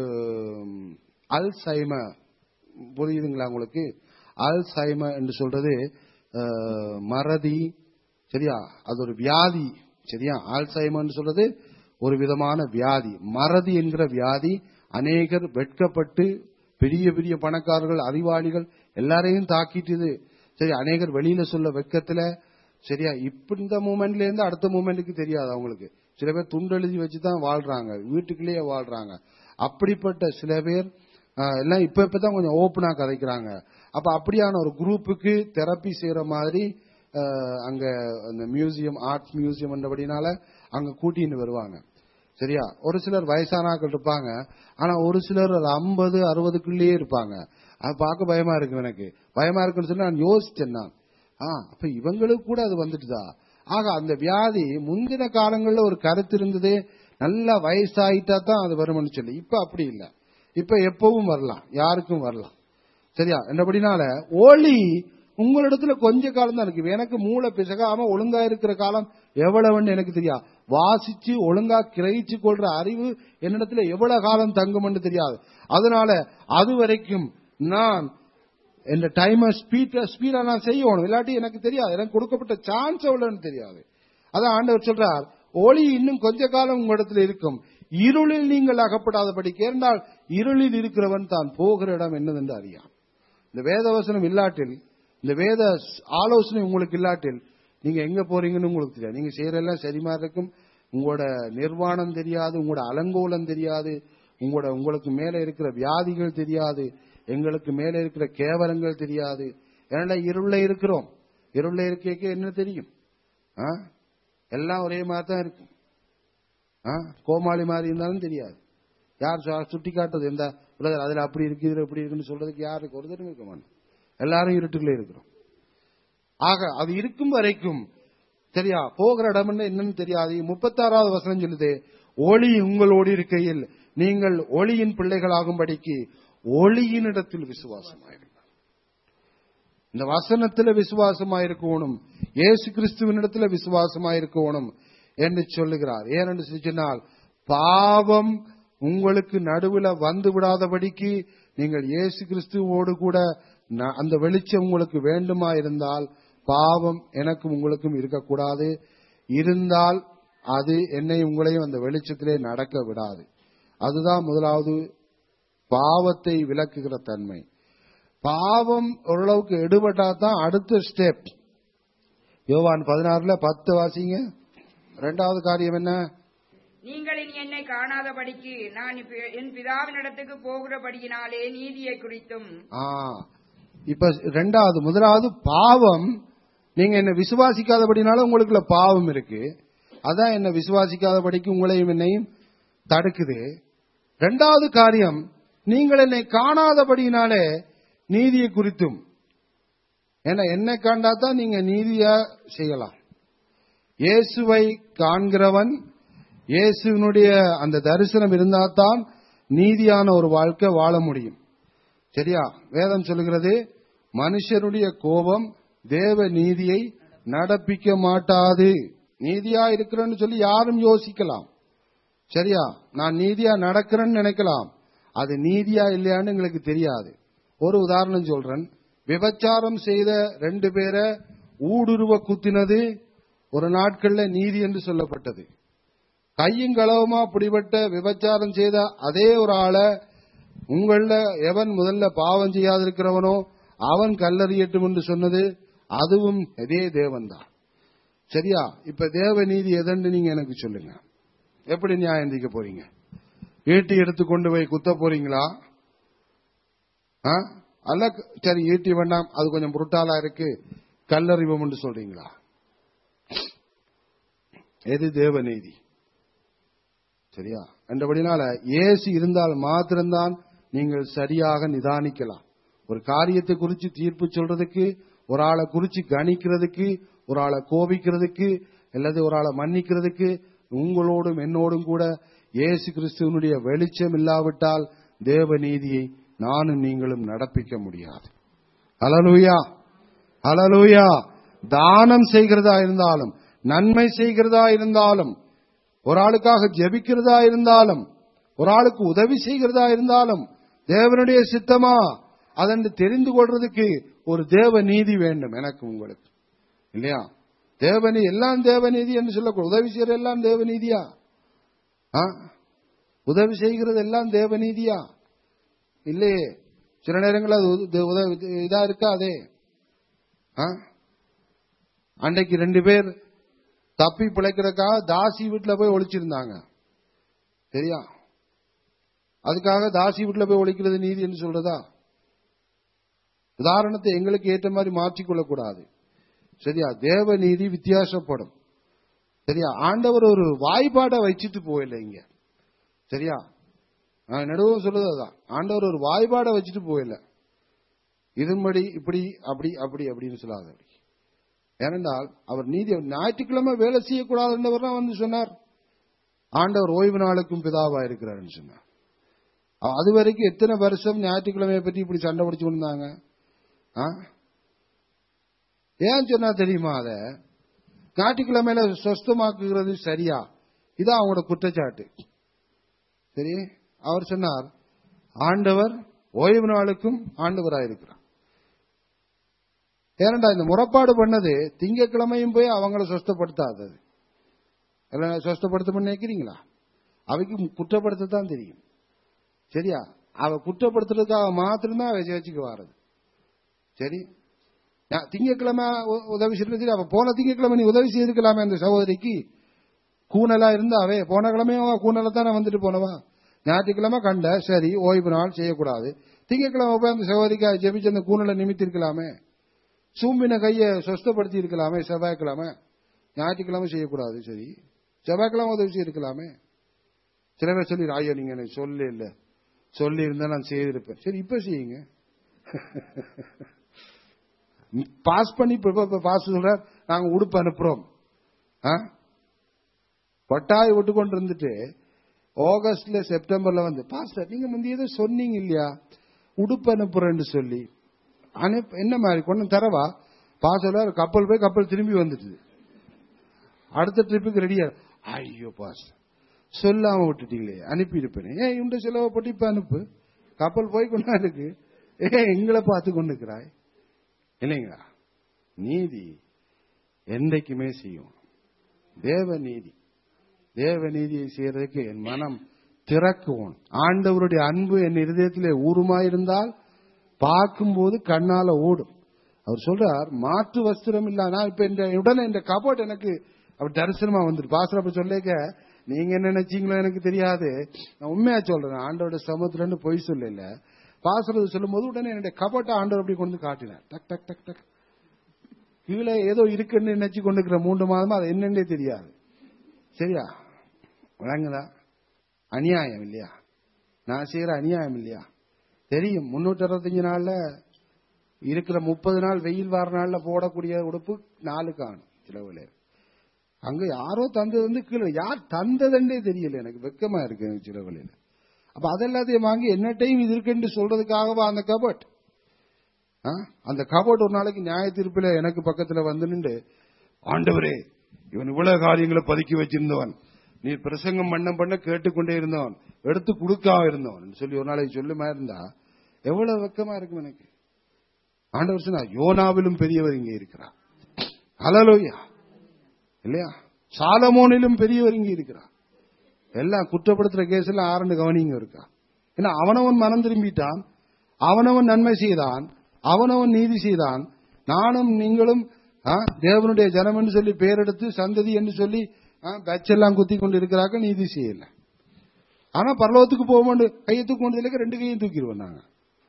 அல்சைம புரியுதுங்களா உங்களுக்கு அல்சைம என்று சொல்றது அஹ், மறதி சரியா அது ஒரு வியாதி சரியா ஆல்சைமர்னு சொல்றது ஒரு விதமான வியாதி மறதி என்கிற வியாதி அநேகர் வெட்கப்பட்டு பெரிய பெரிய பணக்காரர்கள் அறிவாளிகள் எல்லாரையும் தாக்கிட்டுது சரி அநேகர் வெளியில சொல்ல வெட்கத்துல சரியா இப்ப இந்த மூமெண்ட்ல இருந்து அடுத்த மூமெண்ட்டுக்கு தெரியாது அவங்களுக்கு சில பேர் துண்டெழுதி வச்சு தான் வாழ்றாங்க வீட்டுக்குள்ளேயே வாழ்றாங்க அப்படிப்பட்ட சில பேர் ஆஹ், எல்லாம் இப்ப இப்பதான் கொஞ்சம் ஓப்பனா கதைக்கிறாங்க அப்ப அப்படியான ஒரு குரூப்புக்கு தெரப்பி செய்யற மாதிரி ஆஹ், அங்க அந்த மியூசியம் ஆர்ட்ஸ் மியூசியம் என்றபடினால அங்க கூட்டின்னு வருவாங்க சரியா ஒரு சிலர் வயசானாக்கள் இருப்பாங்க ஆனா ஒரு சிலர் ஒரு ஐம்பது அறுபதுக்குள்ளேயே இருப்பாங்க அது பார்க்க பயமா இருக்கு எனக்கு பயமா இருக்குன்னு சொல்லி நான் யோசிச்சேன் நான் ஆ அப்ப இவங்களுக்கு கூட அது வந்துட்டுதா ஆக அந்த வியாதி முந்தின காலங்கள்ல ஒரு கருத்து இருந்தது நல்லா வயசாயிட்டா தான் அது வரும்னு சொல்லி இப்ப அப்படி இல்ல இப்ப எப்பவும் வரலாம் யாருக்கும் வரலாம் சரியா என்றபடினால ஒளி உங்களிடத்துல கொஞ்ச காலம் தான் இருக்கு எனக்கு மூளை பிசகாம ஒழுங்கா இருக்கிற காலம் எவ்வளவுன்னு எனக்கு தெரியாது வாசிச்சு ஒழுங்கா கிரகிச்சு கொள்ற அறிவு என்னிடத்துல எவ்வளவு காலம் தங்கும்னு தெரியாது அதனால அது வரைக்கும் நான் இந்த டைமை ஸ்பீட் ஸ்பீடா நான் செய்யணும் இல்லாட்டி எனக்கு தெரியாது எனக்கு கொடுக்கப்பட்ட சான்ஸ் எவ்வளவுன்னு தெரியாது அதான் ஆண்டவர் சொல்றார் ஒளி இன்னும் கொஞ்ச காலம் உங்களிடத்தில் இருக்கும் இருளில் நீங்கள் அகப்படாதபடி கேட்டால் இருளில் இருக்கிறவன் தான் போகிற இடம் என்னதென்று அறியான் இந்த வேதவசனம் இல்லாட்டில் இந்த வேத ஆலோசனை உங்களுக்கு இல்லாட்டில் நீங்க எங்க போறீங்கன்னு உங்களுக்கு தெரியாது நீங்க செய்யறதெல்லாம் சரி மாதிரி இருக்கும் உங்களோட நிர்வாணம் தெரியாது உங்களோட அலங்கோலம் தெரியாது உங்களோட உங்களுக்கு மேல இருக்கிற வியாதிகள் தெரியாது எங்களுக்கு மேல இருக்கிற கேவலங்கள் தெரியாது ஏன்னா இருள இருக்கிறோம் இருள இருக்க என்ன தெரியும் ஆ? எல்லாம் ஒரே மாதிரி தான் இருக்கும் ஆ? கோமாளி மாதிரி இருந்தாலும் தெரியாது யார் சு- சுட்டி காட்டுறது எந்த பிரதர் அதுல அப்படி இருக்கு இதுல இப்படி இருக்குன்னு சொல்றதுக்கு யாருக்கு ஒரு தடவை இருக்க மாட்டோம் எல்லாரும் இருட்டுக்குள்ளே இருக்கிறோம் ஆக அது இருக்கும் வரைக்கும் சரியா போகிற இடம் என்னன்னு தெரியாது முப்பத்தாறாவது வசனம் சொல்லுது ஒளி உங்களோடு இருக்கையில் நீங்கள் ஒளியின் பிள்ளைகளாகும்படிக்கு ஒளியினிடத்தில் விசுவாசமாயிருங்கள் இந்த வசனத்துல விசுவாசமாயிருக்கணும் இயேசு கிறிஸ்துவனிடத்துல விசுவாசமாயிருக்கணும் என்று சொல்லுகிறார் ஏனென்று சொல்லி சொன்னால் பாவம் உங்களுக்கு நடுவுல வந்து விடாதபடிக்கு நீங்கள் இயேசு கிறிஸ்துவோடு கூட ந- அந்த வெளிச்சம் உங்களுக்கு வேண்டுமா இருந்தால் பாவம் எனக்கும் உங்களுக்கும் இருக்கக்கூடாது இருந்தால் அது என்னை உங்களையும் அந்த வெளிச்சத்திலே நடக்க விடாது அதுதான் முதலாவது பாவத்தை விளக்குகிற தன்மை பாவம் ஓரளவுக்கு எடுபட்டா தான் அடுத்த ஸ்டெப் யோவான் பதினாறுல பத்து வாசிங்க ரெண்டாவது காரியம் என்ன நீங்கள் இனி என்னை காணாதபடிக்கு நான் இப்ப என் பிதாவினிடத்துக்கு போகிறபடியினாலே நீதியை குறித்தும் ஆ, இப்ப ரெண்டாவது முதலாவது பாவம் நீங்க என்ன விசுவாசிக்காதபடினால உங்களுக்குள்ள பாவம் இருக்கு அதான் என்ன விசுவாசிக்காதபடிக்கு உங்களையும் என்னையும் தடுக்குது ரெண்டாவது காரியம் நீங்கள் என்னை காணாதபடினாலே நீதியை குறித்தும் ஏன்னா என்னை காண்டா தான் நீங்க நீதியா செய்யலாம் இயேசுவை காண்கிறவன் இயேசுவினுடைய அந்த தரிசனம் இருந்தால்தான் நீதியான ஒரு வாழ்க்கை வாழ முடியும் சரியா வேதம் சொல்லுகிறது மனுஷருடைய கோபம் தேவ நீதியை நடப்பிக்க மாட்டாது நீதியா இருக்கிறேன்னு சொல்லி யாரும் யோசிக்கலாம் சரியா நான் நீதியா நடக்கிறேன்னு நினைக்கலாம் அது நீதியா இல்லையான்னு எங்களுக்கு தெரியாது ஒரு உதாரணம் சொல்றேன் விபச்சாரம் செய்த ரெண்டு பேரை ஊடுருவ குத்தினது ஒரு நாட்கள்ல நீதி என்று சொல்லப்பட்டது கையும் களவுமா பிடிபட்ட விபச்சாரம் செய்த அதே ஒரு ஆளை உங்கள எவன் முதல்ல பாவம் செய்யாதிருக்கிறவனோ அவன் கல்லறியட்டும் என்று சொன்னது அதுவும் இதே தேவன்தான் சரியா இப்ப தேவ நீதி எதன்னு நீங்க எனக்கு சொல்லுங்க எப்படி நியாயம் தீர்க்க போறீங்க ஈட்டி எடுத்து கொண்டு போய் குத்த போறீங்களா ஆ? அல்ல சரி ஈட்டி வேண்டாம் அது கொஞ்சம் புருட்டாலா இருக்கு கல்லறிவோம் என்று சொல்றீங்களா எது தேவ நீதி சரியா என்றபடினால இயேசு இருந்தால் மாத்திரம்தான் நீங்கள் சரியாக நிதானிக்கலாம் ஒரு காரியத்தை குறித்து தீர்ப்பு சொல்றதுக்கு ஒரு ஆளை குறிச்சு கணிக்கிறதுக்கு ஒரு ஆளை கோபிக்கிறதுக்கு அல்லது ஒரு ஆளை மன்னிக்கிறதுக்கு உங்களோடும் என்னோடும் கூட இயேசு கிறிஸ்துவனுடைய வெளிச்சம் இல்லாவிட்டால் தேவ நீதியை நானும் நீங்களும் நடப்பிக்க முடியாது அலலுயா அலலுயா தானம் செய்கிறதா இருந்தாலும் நன்மை செய்கிறதா இருந்தாலும் ஒரு ஆளுக்காக ஜெபிக்கிறதா இருந்தாலும் ஒரு ஆளுக்கு உதவி செய்கிறதா இருந்தாலும் தேவனுடைய சித்தமா அதென்று தெரிந்து கொள்றதுக்கு ஒரு தேவ நீதி வேண்டும் எனக்கு உங்களுக்கு இல்லையா தேவனி எல்லாம் தேவநீதி என்று சொல்லக்கூடாது உதவி செய்யற எல்லாம் தேவநீதியா ஆ? உதவி செய்கிறது எல்லாம் தேவநீதியா இல்லையே சில நேரங்கள் அது உத- உதவி இதா இருக்காதே ஆ? அன்றைக்கு ரெண்டு பேர் தப்பி பிழைக்கிறதுக்காக தாசி வீட்டுல போய் ஒளிச்சிருந்தாங்க சரியா அதுக்காக தாசி வீட்டுல போய் ஒழிக்கிறது நீதி என்று சொல்றதா உதாரணத்தை எங்களுக்கு ஏற்ற மாதிரி மாற்றிக்கொள்ளக்கூடாது சரியா தேவ நீதி வித்தியாசப்படும் சரியா ஆண்டவர் ஒரு வாய்ப்பாடை வச்சுட்டு போயில்லை இங்க சரியா நான் நடுவும் சொல்றது அதான் ஆண்டவர் ஒரு வாய்ப்பாடை வச்சுட்டு போயில்ல இதுபடி இப்படி அப்படி அப்படி அப்படின்னு சொல்லாத அப்படி ஏனென்றால் அவர் நீதி ஞாயிற்றுக்கிழமை வேலை செய்யக்கூடாதுன்றவர் தான் வந்து சொன்னார் ஆண்டவர் ஓய்வு நாளுக்கும் பிதாவா இருக்கிறாருன்னு சொன்னார் அ- அது வரைக்கும் எத்தனை வருஷம் ஞாயிற்றுக்கிழமையை பற்றி இப்படி சண்டை பிடிச்சு கொண்டாங்க ஏன் சொன்னா தெரியுமா அத ஞாயிற்றுக்கிழமையில சொஸ்தமாக்குகிறது சரியா இதான் அவங்களோட குற்றச்சாட்டு சரி அவர் சொன்னார் ஆண்டவர் ஓய்வு நாளுக்கும் ஆண்டவராயிருக்கிறார் ஏனண்டா இந்த முறப்பாடு பண்ணது திங்கக்கிழமையும் போய் அவங்கள சொஸ்தப்படுத்தாதது எல்லாம் சொஸ்தப்படுத்த நினைக்கிறீங்களா அவைக்கு குற்றப்படுத்தத்தான் தெரியும் சரியா அவ குற்றப்படுத்துறதுக்காக மாத்திரம்தான் அவ சேர்ச்சிக்கு வாரது சரி நான் திங்கக்கிழமை உ- உதவி செய்யறது அவ போன திங்கக்கிழமை நீ உதவி செய்திருக்கலாமே அந்த சகோதரிக்கு கூனலா இருந்தாவே போன கிழமையும் அவ கூனல தானே வந்துட்டு போனவா ஞாயிற்றுக்கிழமை கண்ட சரி ஓய்வு நாள் செய்யக்கூடாது திங்கக்கிழமை போய் அந்த சகோதரிக்கு ஜெபிச்சு அந்த கூனலை நிமித்திருக்கலாமே சூம்பின கையை சொஸ்தப்படுத்தி இருக்கலாமே செவ்வாய்க்கிழமை ஞாயிற்றுக்கிழமை செய்யக்கூடாது சரி செவ்வாய்க்கிழமை உதவி செய்திருக்கலாமே சில பேர் சொல்லி ஐயோ நீங்க எனக்கு சொல்லி இல்ல சொல்லி இருந்தா நான் செய்திருப்பேன் சரி இப்ப செய்யுங்க பாஸ் பண்ணி பாஸ் சொல்ற நாங்க உடுப்பு அனுப்புறோம் ஆ? கொட்டாய் விட்டு கொண்டு இருந்துட்டு ஆகஸ்ட்ல செப்டம்பர்ல வந்து பாஸ்டர் நீங்க முந்தைய ஏதோ சொன்னீங்க இல்லையா உடுப்பு அனுப்புறேன்னு சொல்லி அனுப்ப என்ன மாதிரி கொண்டு தரவா பாஸ் சொல்ல கப்பல் போய் கப்பல் திரும்பி வந்துட்டு அடுத்த ட்ரிப்புக்கு ரெடியா ஐயோ பாஸ் சொல்லாம விட்டுட்டீங்களே அனுப்பி இருப்பேன் ஏன் இவண்ட செலவை போட்டு இப்ப அனுப்பு கப்பல் போய் கொண்டா இருக்கு ஏ எங்களை பார்த்து கொண்டுக்கிறாய் இல்லைங்களா நீதி என்றைக்குமே செய்யும் தேவ நீதி தேவ நீதியை செய்யறதுக்கு என் மனம் திறக்கும் ஆண்டவருடைய அன்பு என் இருதயத்திலே ஊருமாயிருந்தால் பார்க்கும்போது கண்ணால ஓடும் அவர் சொல்றார் மாற்று வஸ்திரம் இல்ல நான் இப்ப இந்த உடனே இந்த கபோர்ட் எனக்கு அவர் தரிசனமா வந்துரு பாஸ்டர் அப்ப சொல்லேக்க நீங்க என்ன நினைச்சீங்களோ எனக்கு தெரியாது நான் உண்மையா சொல்றேன் ஆண்டோட சமத்துல பொய் சொல்லல பாஸ்டர் சொல்லும் போது உடனே என்னுடைய கபோட்டை ஆண்டவர் அப்படி கொண்டு வந்து காட்டினார் டக் டக் டக் டக் கீழே ஏதோ இருக்குன்னு நினைச்சு கொண்டு இருக்கிற மூன்று மாதமா அது என்னன்னே தெரியாது சரியா விளங்குதா அநியாயம் இல்லையா நான் செய்யற அநியாயம் இல்லையா தெரியும் முன்னூத்தி அறுபத்தஞ்சு நாள்ல இருக்கிற முப்பது நாள் வெயில் வார நாள்ல போடக்கூடிய உடுப்பு நாலு காணும் சிலவுல அங்க யாரோ தந்தது வந்து கீழே யார் தந்ததுன்றே தெரியல எனக்கு வெக்கமா இருக்கு எனக்கு சிலவுல அப்ப அதெல்லாத்தையும் வாங்கி என்ன டைம் இது இருக்குன்னு சொல்றதுக்காகவா அந்த கபட் அந்த கபோர்ட் ஒரு நாளைக்கு நியாய தீர்ப்பில் எனக்கு பக்கத்துல வந்து நின்று ஆண்டவரே இவன் இவ்வளவு காரியங்களை பதுக்கி வச்சிருந்தவன் நீ பிரசங்கம் பண்ண பண்ண கேட்டுக்கொண்டே இருந்தவன் எடுத்து கொடுக்காம இருந்தவன் சொல்லி ஒரு நாளைக்கு சொல்லுமா இருந்தா எவ்வளவு வெக்கமா இருக்கும் எனக்கு ஆண்டவர் சொன்னா யோனாவிலும் பெரியவர் இங்கே இருக்கிறார் அலலோயா இல்லையா சாலமோனிலும் பெரியவர் இங்கே இருக்கிறார் எல்லாம் குற்றப்படுத்துற கேஸ் எல்லாம் ஆரண்டு கவனிங்க இருக்கா ஏன்னா அவனவன் மனம் திரும்பிட்டான் அவனவன் நன்மை செய்தான் அவனவன் நீதி செய்தான் நானும் நீங்களும் ஆ, தேவனுடைய ஜனம் என்று சொல்லி பேரெடுத்து சந்ததி என்று சொல்லி பேட்ச் எல்லாம் குத்தி கொண்டு இருக்கிறாங்க நீதி செய்யல ஆனா பரலோகத்துக்கு போக மாட்டோம் கையை தூக்க வேண்டியதுல ரெண்டு கையும் தூக்கிடுவோம் நாங்க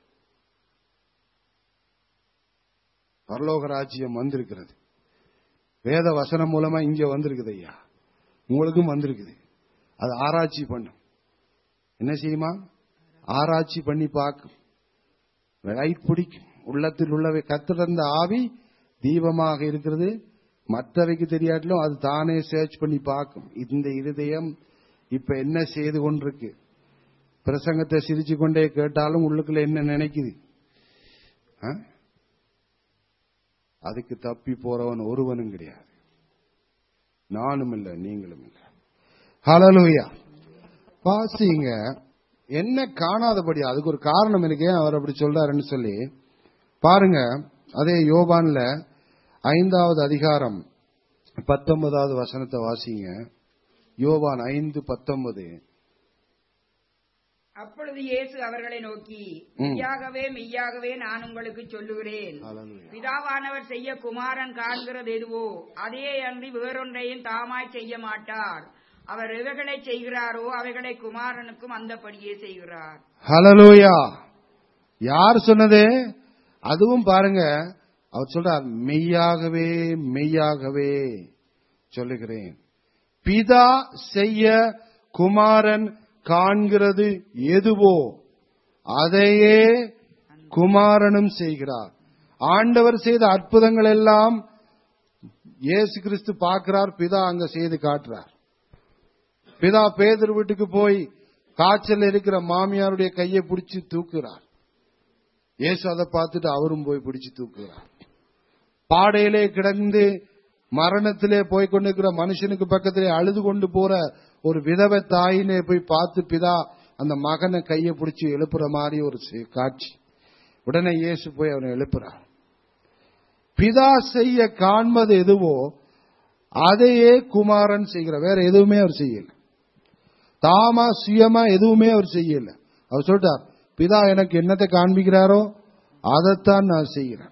பரலோக ராஜ்யம் வந்திருக்கிறது வேத வசனம் மூலமா இங்க வந்திருக்குது ஐயா உங்களுக்கும் வந்திருக்குது அது ஆராய்ச்சி பண்ணும் என்ன செய்யுமா ஆராய்ச்சி பண்ணி பார்க்கும் லைட் பிடிக்கும் உள்ளத்தில் உள்ளவை கத்திறந்த ஆவி தீபமாக இருக்கிறது மற்றவைக்கு தெரியாட்டிலும் அது தானே சர்ச் பண்ணி பார்க்கும் இந்த இருதயம் இப்ப என்ன செய்து கொண்டிருக்கு பிரசங்கத்தை சிரிச்சு கொண்டே கேட்டாலும் உள்ளுக்குள்ள என்ன நினைக்குது ஆ? அதுக்கு தப்பி போறவன் ஒருவனும் கிடையாது நானும் இல்லை நீங்களும் இல்லை ஹalleluya வாசிங்க என்ன காணாதபடி அதுக்கு ஒரு காரணம் இருக்கு ஏன் அவர் அப்படி சொல்றாருன்னு சொல்லி பாருங்க அதே யோபான்ல ஐந்தாவது அதிகாரம் பத்தொன்பதாவது வசனத்தை வாசிங்க யோவான் ஐந்து பத்தொன்பது அப்பொழுது இயேசு அவர்களை நோக்கி மெய்யாகவே மெய்யாகவே நான் உங்களுக்கு சொல்லுகிறேன் Hallelujah. பிதாவானவர் செய்ய குமாரன் காண்கிறது எதுவோ அதே அன்றி வேறொன்றையும் தாமாய் செய்ய மாட்டார் அவர் எவைகளை செய்கிறாரோ அவைகளை குமாரனுக்கும் அந்தபடியே செய்கிறார் ஹalleluya யார் சொன்னது அதுவும் பாருங்க அவர் சொல்றார் மெய்யாகவே மெய்யாகவே சொல்லுகிறேன் பிதா செய்ய குமாரன் காண்கிறது எதுவோ அதையே குமாரனும் செய்கிறார் ஆண்டவர் செய்த அற்புதங்கள் எல்லாம் இயேசு கிறிஸ்து பார்க்கிறார் பிதா அங்க செய்து காட்டுறார் பிதா பேதர் வீட்டுக்கு போய் காய்ச்சல் இருக்கிற மாமியாருடைய கையை பிடிச்சு தூக்குறார் இயேசு அதை பார்த்துட்டு அவரும் போய் பிடிச்சு தூக்குறார் பாடையிலே கிடந்து மரணத்திலே போய் கொண்டிருக்கிற மனுஷனுக்கு பக்கத்திலே அழுது கொண்டு போற ஒரு விதவை தாயினே போய் பார்த்து பிதா அந்த மகனை கையை பிடிச்சு எழுப்புற மாதிரி ஒரு சி- காட்சி உடனே இயேசு போய் அவனை எழுப்புறார் பிதா செய்ய காண்பது எதுவோ அதையே குமாரன் செய்கிறார் வேற எதுவுமே அவர் செய்யல தாமா சுயமா எதுவுமே அவர் செய்யல அவர் சொல்லிட்டார் பிதா எனக்கு என்னத்தை காண்பிக்கிறாரோ அதைத்தான் நான் செய்கிறேன்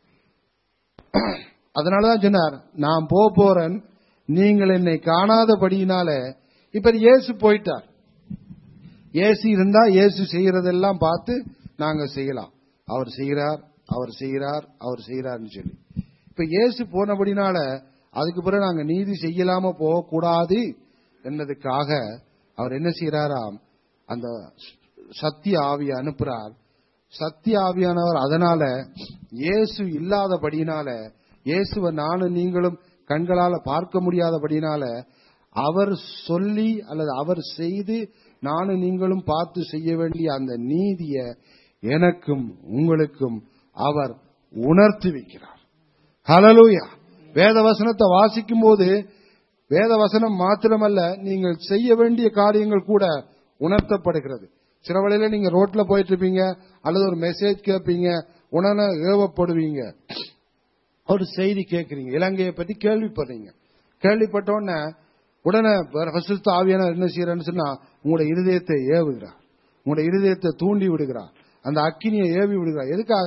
அதனாலதான் சொன்னார் நான் போக போறேன் நீங்கள் என்னை காணாதபடியினால இப்ப இயேசு போயிட்டார் இயேசு இருந்தா இயேசு செய்யறதெல்லாம் பார்த்து நாங்க செய்யலாம் அவர் செய்கிறார் அவர் செய்கிறார் அவர் செய்கிறார்னு சொல்லி இப்ப இயேசு போனபடினால அதுக்கு பிறகு நாங்க நீதி செய்யலாம போகக்கூடாது என்னதுக்காக அவர் என்ன செய்யறாராம் அந்த சத்திய ஆவியை அனுப்புறார் சத்திய ஆவியானவர் அதனால இயேசு இல்லாதபடியினால இயேசுவை நானும் நீங்களும் கண்களால பார்க்க முடியாதபடியினால அவர் சொல்லி அல்லது அவர் செய்து நானும் நீங்களும் பார்த்து செய்ய வேண்டிய அந்த நீதிய எனக்கும் உங்களுக்கும் அவர் உணர்த்தி வைக்கிறார் ஹalleluya வேத வசனத்தை வாசிக்கும் போது வேத வசனம் மாத்திரமல்ல நீங்கள் செய்ய வேண்டிய காரியங்கள் கூட உணர்த்தப்படுகிறது சில வேளையில நீங்க ரோட்ல போயிட்டு இருப்பீங்க அல்லது ஒரு மெசேஜ் கேட்பீங்க உடனே ஏவப்படுவீங்க ஒரு செய்தி கேட்கறீங்க இலங்கையை பத்தி கேள்விப்படுறீங்க கேள்விப்பட்ட உடனே உடனே பரிசுத்த ஆவியானவர் என்ன செய்யறான்னு சொன்னா உங்களோட இருதயத்தை ஏவுகிறார் உங்களோட இருதயத்தை தூண்டி விடுகிறார் அந்த அக்கினியை ஏவி விடுகிறார் எதுக்காக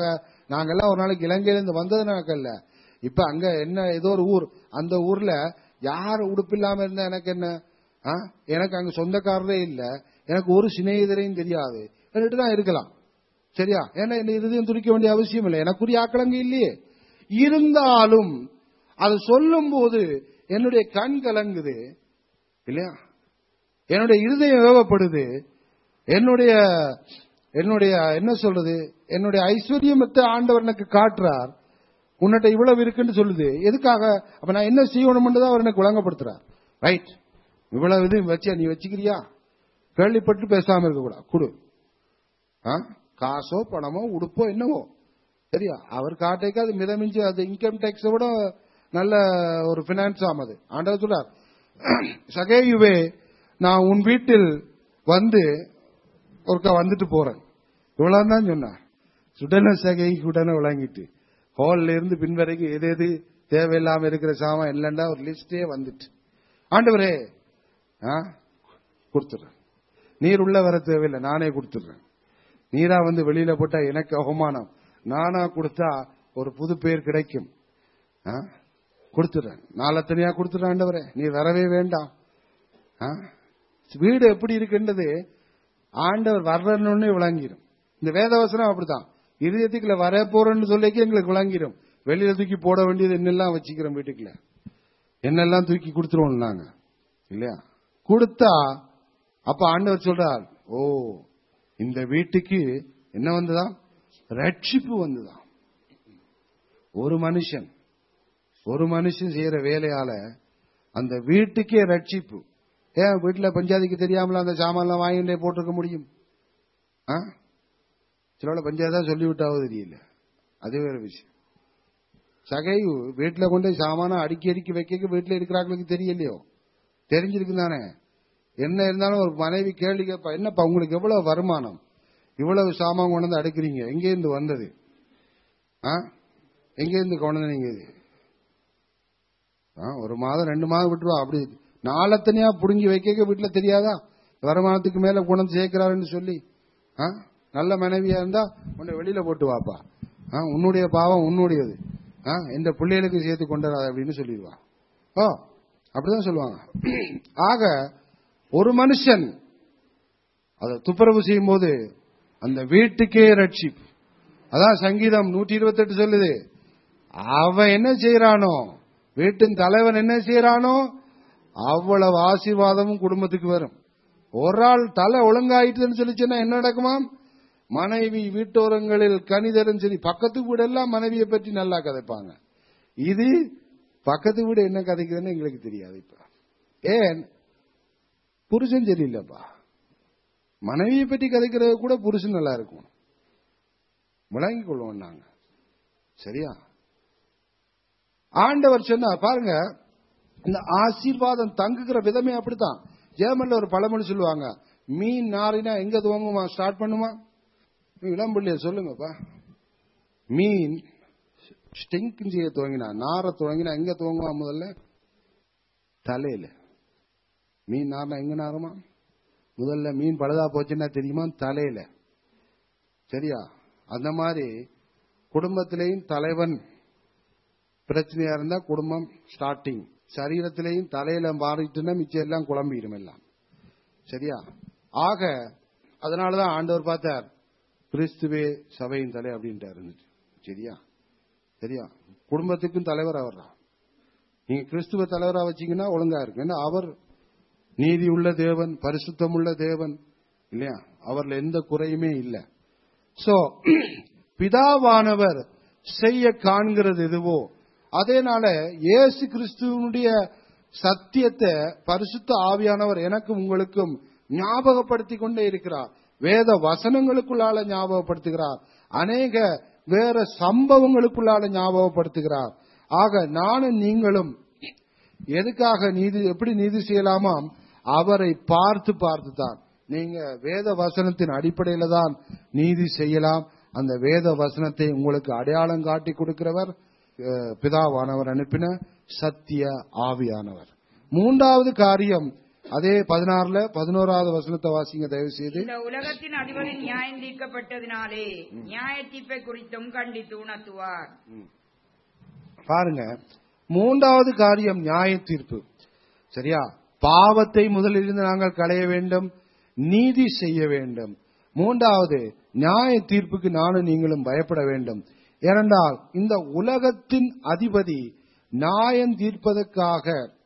நாங்கெல்லாம் ஒரு நாளைக்கு இலங்கையில இருந்து வந்ததுனாக்க இல்ல இப்ப அங்க என்ன ஏதோ ஒரு ஊர் அந்த ஊர்ல யார் உடுப்பு இல்லாம இருந்தா எனக்கு என்ன ஆ? எனக்கு அங்க சொந்தக்காரரே இல்ல எனக்கு ஒரு சிநேகிதரையும் தெரியாது എന്നിട്ട് தான் இருக்கலாம் சரியா ஏன்னா என்ன இருதயம் துடிக்க வேண்டிய அவசியம் இல்லை எனக்குரிய ஆக்களங்க இல்லையே இருந்தாலும் அது சொல்லும் போது என்னுடைய கண் கலங்குது இல்லையா என்னுடைய இருதயம் வேவப்படுது என்னுடைய என்னுடைய என்ன சொல்றது என்னுடைய ஐஸ்வர்யமத்தை ஆண்டவர் எனக்கு காட்டுறார் உன்னிட்ட இவ்வளவு இருக்குன்னு சொல்லுது எதுக்காக அப்ப நான் என்ன செய்யணும்னு தான் அவர் எனக்கு வழங்கப்படுத்துறார் ரைட் இவ்வளவு இது வச்சியா நீ வச்சுக்கிறியா கேள்விப்பட்டு பேசாம இருக்க கூடாது குடு ஆ? காசோ பணமோ உடுப்போ என்னவோ சரியா அவர் காட்டைக்கு அது மிதமிஞ்சு அது இன்கம் டேக்ஸை விட நல்ல ஒரு பினான்ஸ் ஆமது ஆண்டவர் சொல்றார் சகேயுவே நான் உன் வீட்டில் வந்து ஒருக்கா வந்துட்டு போறேன் இவ்வளவு தான் சொன்னார் சுடன சகைக்கு உடனே விளங்கிட்டு ஹால்ல இருந்து பின் வரைக்கும் எது எது தேவையில்லாம இருக்கிற சாமான் இல்லைன்னா ஒரு லிஸ்டே வந்துட்டு ஆண்டவரே ஆ கொடுத்துறேன் நீர் உள்ள வர தேவையில்லை நானே கொடுத்துடுறேன் நீரா வந்து வெளியில போட்டா எனக்கு அவமானம் நானா கொடுத்தா ஒரு புது பேர் கிடைக்கும் ஆ? கொடுத்துடுறேன் நாளத்தனையா கொடுத்துடுறேன் ஆண்டவரே நீ வரவே வேண்டாம் ஆ? வீடு எப்படி இருக்குன்றது ஆண்டவர் வர்றன்னு விளங்கிடும் இந்த வேதவசனம் அப்படித்தான் இருதயத்துக்குள்ள வர போறேன்னு சொல்லிக்கு எங்களுக்கு விளங்கிடும் வெளியில தூக்கி போட வேண்டியது என்னெல்லாம் வச்சுக்கிறோம் வீட்டுக்குள்ள என்னெல்லாம் தூக்கி கொடுத்துருவோம் நாங்க இல்லையா கொடுத்தா அப்ப ஆண்டவர் சொல்றார் ஓ இந்த வீட்டுக்கு என்ன வந்ததாம் ரட்சிப்பு வந்ததாம் ஒரு மனுஷன் ஒரு மனுஷன் செய்யற வேலையால அந்த வீட்டுக்கே ரட்சிப்பு ஏன் வீட்டுல பஞ்சாதிக்கு தெரியாமல அந்த சாமான்லாம் வாங்கிட்டே போட்டிருக்க முடியும் ஆ? சிலோட பஞ்சாயத்தா சொல்லிவிட்டாவோ தெரியல அது வேற விஷயம் சகை வீட்டுல கொண்டு போய் சாமானம் அடுக்கி அடுக்கி வைக்க வீட்டுல இருக்கிறாங்களுக்கு தெரியலையோ தெரிஞ்சிருக்கு தானே என்ன இருந்தாலும் ஒரு மனைவி கேள்வி கேட்பா என்னப்பா உங்களுக்கு எவ்வளவு வருமானம் இவ்வளவு சாமான் கொண்டு வந்து அடுக்குறீங்க எங்க இருந்து வந்தது ஆ? எங்க இருந்து கொண்டு வந்தீங்க இது ஆ, ஒரு மாதம் ரெண்டு மாதம் விட்டுருவா அப்படி நாளத்தனையா புடுங்கி வைக்க வீட்டுல தெரியாதா வருமானத்துக்கு மேல கொண்டு வந்து சேர்க்கிறாருன்னு சொல்லி ஆ? நல்ல மனைவியா இருந்தா உன்னை வெளியில போட்டு வாப்பா ஆ, உன்னுடைய பாவம் உன்னுடையது ஆ, இந்த பிள்ளைகளுக்கு சேர்த்து கொண்டாத அப்படின்னு சொல்லிடுவா ஓ அப்படிதான் சொல்லுவாங்க ஆக ஒரு மனுஷன் அதை துப்புரவு செய்யும் போது அந்த வீட்டுக்கே ரட்சிப்பு அதான் சங்கீதம் நூற்றி இருபத்தெட்டு சொல்லுது அவன் என்ன செய்யறானோ வீட்டின் தலைவன் என்ன செய்யறானோ அவ்வளவு ஆசீர்வாதமும் குடும்பத்துக்கு வரும் ஒரு ஆள் தலை ஒழுங்காயிட்டுன்னு சொல்லிச்சுன்னா என்ன நடக்குமாம் மனைவி வீட்டோரங்களில் கணிதரும் சரி பக்கத்து வீடெல்லாம் மனைவியை பற்றி நல்லா கதைப்பாங்க இது பக்கத்து வீடு என்ன கதைக்குதுன்னு எங்களுக்கு தெரியாது இப்ப ஏன் புருஷன் சரியில்லைப்பா மனைவியை பற்றி கதைக்கிறது கூட புருஷன் நல்லா இருக்கும் விளங்கிக் கொள்வோம் நாங்க சரியா ஆண்டவர் சொன்னா பாருங்க இந்த ஆசீர்வாதம் தங்குகிற விதமே அப்படித்தான் ஜெர்மன்ல ஒரு பழமொழி சொல்லுவாங்க மீன் நாரினா எங்க துவங்குமா ஸ்டார்ட் பண்ணுமா நீ இளம்பிள்ளைய சொல்லுங்கப்பா மீன் ஸ்டிங்க் செய்ய துவங்கினா நார துவங்கினா எங்க துவங்குமா முதல்ல தலையில மீன் நார்னா எங்க நாருமா முதல்ல மீன் பழுதா போச்சுன்னா தெரியுமா தலையில சரியா அந்த மாதிரி குடும்பத்திலேயும் தலைவன் பிரச்சனையா இருந்தா குடும்பம் ஸ்டார்டிங் சரீரத்திலேயும் தலையில மாறிட்டுன்னா மிச்சம் எல்லாம் குழம்பிடும் எல்லாம் சரியா ஆக அதனாலதான் ஆண்டவர் பார்த்தார் கிறிஸ்துவே சபையின் தலை அப்படின்ட்டு இருந்துச்சு சரியா சரியா குடும்பத்துக்கும் தலைவர் அவர் தான் நீங்க கிறிஸ்துவ தலைவரா வச்சீங்கன்னா ஒழுங்கா இருக்கு ஏன்னா அவர் நீதி உள்ள தேவன் பரிசுத்தம் உள்ள தேவன் இல்லையா அவர்ல எந்த குறையுமே இல்லை சோ பிதாவானவர் செய்ய காண்கிறது எதுவோ அதேனால இயேசு கிறிஸ்துவனுடைய சத்தியத்தை பரிசுத்த ஆவியானவர் எனக்கும் உங்களுக்கும் ஞாபகப்படுத்தி கொண்டே இருக்கிறார் வேத வசனங்களுக்குள்ளால ஞாபகப்படுத்துகிறார் அநேக வேற சம்பவங்களுக்குள்ளால ஞாபகப்படுத்துகிறார் ஆக நானும் நீங்களும் எதுக்காக நீதி எப்படி நீதி செய்யலாமாம் அவரை பார்த்து பார்த்து தான் நீங்க வேத வசனத்தின் அடிப்படையில தான் நீதி செய்யலாம் அந்த வேத வசனத்தை உங்களுக்கு அடையாளம் காட்டி கொடுக்கிறவர் அஹ், பிதாவானவர் அனுப்பின சத்திய ஆவியானவர் மூன்றாவது காரியம் அதே பதினாறுல பதினோராவது வசனத்தை வாசிங்க தயவு செய்து இந்த உலகத்தின் அதிபதி நியாயம் தீர்க்கப்பட்டதினாலே நியாய தீர்ப்பை குறித்தும் கண்டித்து உணர்த்துவார் பாருங்க மூன்றாவது காரியம் நியாய தீர்ப்பு சரியா பாவத்தை முதலிலிருந்து நாங்கள் களைய வேண்டும் நீதி செய்ய வேண்டும் மூன்றாவது நியாய தீர்ப்புக்கு நானும் நீங்களும் பயப்பட வேண்டும் ஏனென்றால் இந்த உலகத்தின் அதிபதி நியாயம் தீர்ப்பதற்காக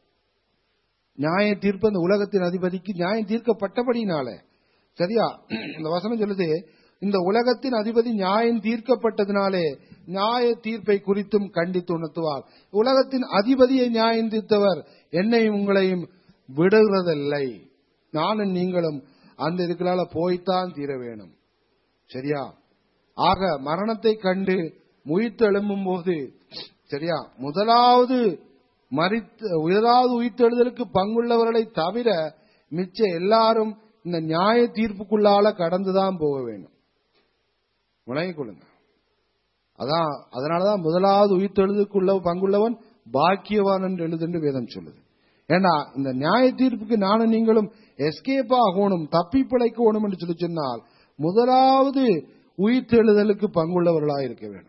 நியாயம் தீர்ப்பு அந்த உலகத்தின் அதிபதிக்கு நியாயம் தீர்க்கப்பட்டபடினால சரியா இந்த வசனம் சொல்லுது இந்த உலகத்தின் அதிபதி நியாயம் தீர்க்கப்பட்டதினாலே நியாய தீர்ப்பை குறித்தும் கண்டித்து உணர்த்துவார் உலகத்தின் அதிபதியை நியாயம் தீர்த்தவர் என்னையும் உங்களையும் விடுகிறதில்லை நானும் நீங்களும் அந்த இதுக்களால போய்த்தான் தீர வேணும் சரியா ஆக மரணத்தை கண்டு உயிர்த்தெழும்பும் போது சரியா முதலாவது மறித்து முதலாவது உயிர்த்தெழுதலுக்கு பங்குள்ளவர்களை தவிர மிச்ச எல்லாரும் இந்த நியாய தீர்ப்புக்குள்ளால கடந்துதான் போக வேண்டும் விளங்கிக் கொள்ளுங்க அதான் அதனாலதான் முதலாவது உயிர்த்தெழுதுக்குள்ள பங்குள்ளவன் பாக்கியவான் என்று எழுதுன்னு வேதம் சொல்லுது ஏன்னா இந்த நியாய தீர்ப்புக்கு நானும் நீங்களும் எஸ்கேப் ஆகணும் தப்பி பிழைக்கணும் என்று சொல்லி சொன்னால் முதலாவது உயிர்த்தெழுதலுக்கு பங்குள்ளவர்களாக இருக்க வேண்டும்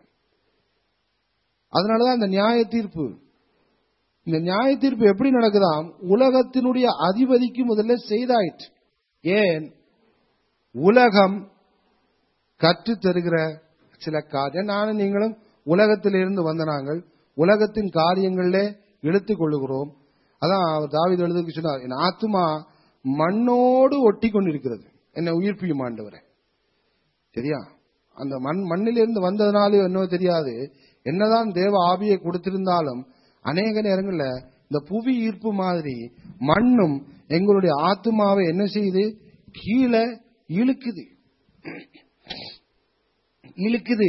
அதனாலதான் இந்த நியாய தீர்ப்பு இந்த நியாய தீர்ப்பு எப்படி நடக்குதாம் உலகத்தினுடைய அதிபதிக்கு முதல்ல செய்தாயிற்று ஏன் உலகம் கற்றுத் தருகிற சில காரியம் நானும் நீங்களும் உலகத்திலிருந்து வந்த நாங்கள் உலகத்தின் காரியங்களிலே இழுத்துக் கொள்ளுகிறோம் அதான் அவர் தாவீது எழுதுக்கு சொன்னார் என் ஆத்மா மண்ணோடு ஒட்டி கொண்டிருக்கிறது என்னை உயிர்ப்பியும் ஆண்டவரே சரியா அந்த மண் மண்ணிலிருந்து வந்ததுனாலே என்னவோ தெரியாது என்னதான் தேவ ஆவியை கொடுத்திருந்தாலும் அநேக நேரங்கள்ல இந்த புவி ஈர்ப்பு மாதிரி மண்ணும் எங்களுடைய ஆத்மாவை என்ன செய்யுது கீழே இழுக்குது இழுக்குது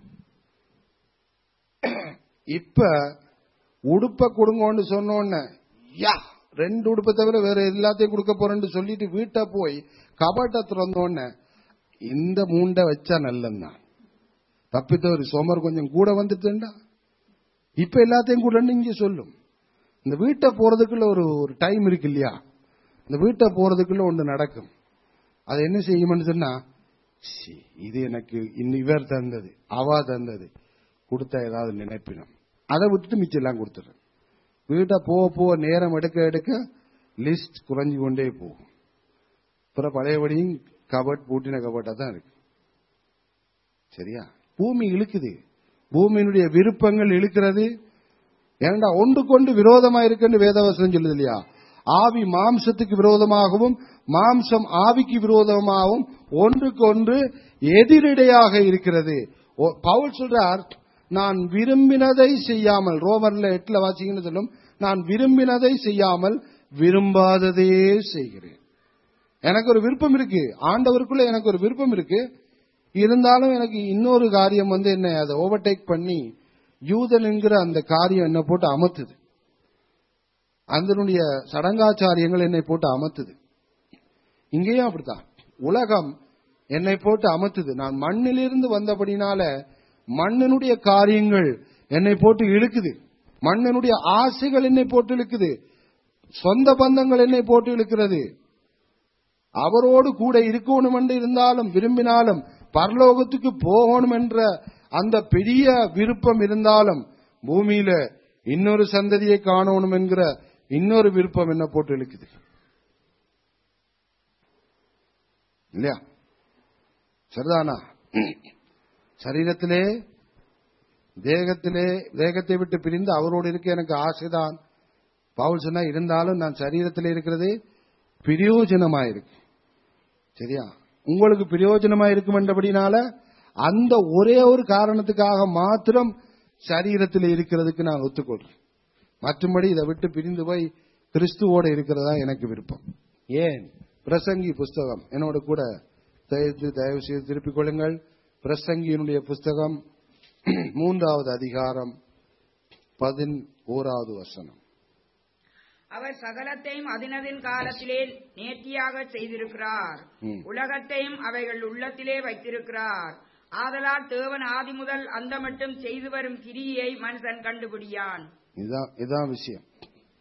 இப்ப உடுப்ப கொடுங்கன்னு சொன்னோன்ன யா ரெண்டு உடுப்பை தவிர வேற எல்லாத்தையும் கொடுக்க போறேன்னு சொல்லிட்டு வீட்டை போய் கபாட்டை திறந்தோன்ன இந்த மூண்டை வச்சா நல்லந்தான் தப்பித்த ஒரு சோமர் கொஞ்சம் கூட வந்துட்டுண்டா இப்ப எல்லாத்தையும் கூட இங்க சொல்லும் இந்த வீட்டை போறதுக்குள்ள ஒரு ஒரு டைம் இருக்கு இல்லையா இந்த வீட்டை போறதுக்குள்ள ஒன்று நடக்கும் அது என்ன செய்யும்னு சொன்னா "சி, இது எனக்கு இன்னும் இவர் தந்தது அவா தந்தது கொடுத்தா ஏதாவது நினைப்பினம் அதை விட்டுட்டு மிச்சம் எல்லாம் கொடுத்துறேன் வீட்டை போக போக நேரம் எடுக்க எடுக்க லிஸ்ட் குறைஞ்சு கொண்டே போகும் அப்புறம் பழையபடியும் கபட் பூட்டின கபட்டா தான் இருக்கு சரியா பூமி இழுக்குது பூமியினுடைய விருப்பங்கள் இழுக்கிறது ஏன்டா ஒன்று கொண்டு விரோதமா இருக்குன்னு வேதவசனம் சொல்லுது இல்லையா ஆவி மாம்சத்துக்கு விரோதமாகவும் மாம்சம் ஆவிக்கு விரோதமாகவும் ஒன்றுக்கு ஒன்று எதிரிடையாக இருக்கிறது ஓ- பவுல் சொல்றார் நான் விரும்பினதை செய்யாமல் ரோமர்ல எட்டுல வாசிங்கன்னு சொல்லும் நான் விரும்பினதை செய்யாமல் விரும்பாததையே செய்கிறேன் எனக்கு ஒரு விருப்பம் இருக்கு ஆண்டவருக்குள்ள எனக்கு ஒரு விருப்பம் இருக்கு இருந்தாலும் எனக்கு இன்னொரு காரியம் வந்து என்ன அதை ஓவர்டேக் பண்ணி யூதன் என்கிற அந்த காரியம் என்ன போட்டு அமர்த்துது அதனுடைய சடங்காச்சாரியங்கள் என்னை போட்டு அமர்த்துது இங்கேயும் அப்படித்தான் உலகம் என்னை போட்டு அமர்த்துது நான் மண்ணிலிருந்து வந்தபடினால மண்ணினுடைய காரியங்கள் என்னை போட்டு இழுக்குது மண்ணினுடைய ஆசைகள் என்னை போட்டு இழுக்குது சொந்த பந்தங்கள் என்னை போட்டு இழுக்கிறது அவரோடு கூட இருக்கணும் என்று இருந்தாலும் விரும்பினாலும் பரலோகத்துக்கு போகணும் என்ற அந்த பெரிய விருப்பம் இருந்தாலும் பூமியில இன்னொரு சந்ததியை காணணும் என்கிற இன்னொரு விருப்பம் என்ன போட்டு இழுக்குது இல்லையா சரிதானா சரீரத்திலே தேகத்திலே தேகத்தை விட்டு பிரிந்து அவரோடு இருக்க எனக்கு ஆசைதான் பவுல் சொன்னா இருந்தாலும் நான் சரீரத்திலே இருக்கிறது பிரயோஜனமா இருக்கு சரியா உங்களுக்கு பிரயோஜனமா இருக்கும் என்றபடினால அந்த ஒரே ஒரு காரணத்துக்காக மாத்திரம் சரீரத்தில் இருக்கிறதுக்கு நான் ஒத்துக்கொள்றேன் மற்றும்படி இதை விட்டு பிரிந்து போய் கிறிஸ்துவோட இருக்கிறதா எனக்கு விருப்பம் ஏன் பிரசங்கி புஸ்தகம் என்னோட கூட தயவு தயவு செய்து திருப்பிக் கொள்ளுங்கள் பிரசங்கியினுடைய புஸ்தகம் மூன்றாவது அதிகாரம் பதினோராவது வசனம் அவர் சகலத்தையும் அதினதின் காலத்திலே நேர்த்தியாக செய்திருக்கிறார் ம். உலகத்தையும் அவைகள் உள்ளத்திலே வைத்திருக்கிறார் ஆதலால் தேவன் ஆதி முதல் அந்த மட்டும் செய்து வரும் கிரியை மனுஷன் கண்டுபிடியான் இதுதான் இதுதான் விஷயம்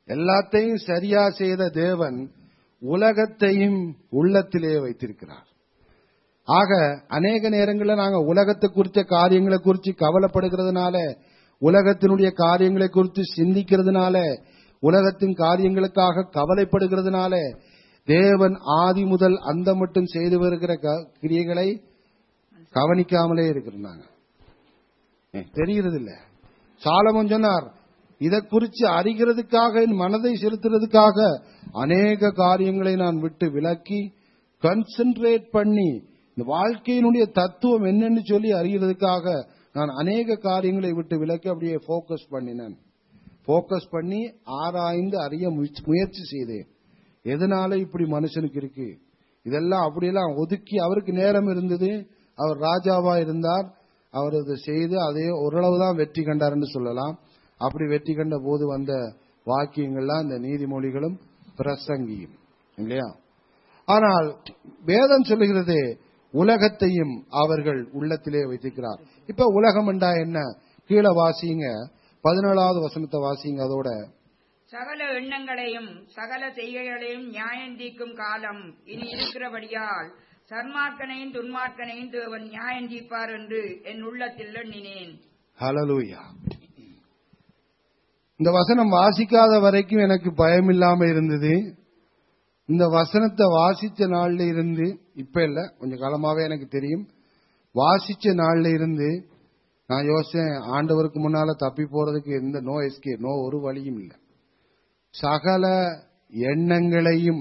எல்லாத்தையும் சரியா செய்த தேவன் உலகத்தையும் உள்ளத்திலே வைத்திருக்கிறார் ஆக அநேக நேரங்களில் நாங்க உலகத்தை குறித்த காரியங்களை குறித்து கவலைப்படுகிறதுனால உலகத்தினுடைய காரியங்களை குறித்து சிந்திக்கிறதுனால உலகத்தின் காரியங்களுக்காக கவலைப்படுகிறதுனால தேவன் ஆதி முதல் அந்த மட்டும் செய்து வருகிற க- கிரியைகளை கவனிக்காமலே இருக்கிறாங்க தெரிகிறது இல்ல சாலமன் சொன்னார் இதை குறித்து அறிகிறதுக்காக என் மனதை செலுத்துறதுக்காக அநேக காரியங்களை நான் விட்டு விலக்கி கன்சென்ட்ரேட் பண்ணி இந்த வாழ்க்கையினுடைய தத்துவம் என்னன்னு சொல்லி அறிகிறதுக்காக நான் அநேக காரியங்களை விட்டு விலக்கி அப்படியே ஃபோக்கஸ் பண்ணினேன் ஃபோக்கஸ் பண்ணி ஆராய்ந்து அறிய முயற்சி- முயற்சி செய்தேன் எதனால இப்படி மனுஷனுக்கு இருக்கு இதெல்லாம் அப்படியெல்லாம் ஒதுக்கி அவருக்கு நேரம் இருந்தது அவர் ராஜாவா இருந்தார் அவர் அதை செய்து அதே ஓரளவு தான் வெற்றி கண்டார்னு சொல்லலாம் அப்படி வெற்றி கண்ட போது வந்த வாக்கியங்கள்லாம் இந்த நீதிமொழிகளும் பிரசங்கியும் இல்லையா ஆனால் வேதம் சொல்லுகிறது உலகத்தையும் அவர்கள் உள்ளத்திலே வைத்திருக்கிறார் இப்ப உலகம் என்றா என்ன கீழே வாசிங்க பதினேழாவது வசனத்தை வாசிங்க அதோட சகல எண்ணங்களையும் சகல செய்கைகளையும் நியாயம் தீர்க்கும் காலம் இனி இருக்கிறபடியால் சன்மார்க்கனையும் துன்மார்க்கனையும் தேவன் நியாயம் தீர்ப்பார் என்று என் உள்ளத்தில் எண்ணினேன் ஹalleluya இந்த வசனம் வாசிக்காத வரைக்கும் எனக்கு பயம் இல்லாம இருந்தது இந்த வசனத்தை வாசிச்ச நாள்ல இருந்து இப்ப இல்ல கொஞ்சம் காலமாவே எனக்கு தெரியும் வாசிச்ச நாள்ல இருந்து நான் யோசிச்சேன் ஆண்டவருக்கு முன்னால தப்பி போறதுக்கு எந்த நோ எஸ்கே நோ ஒரு வழியும் இல்லை சகல எண்ணங்களையும்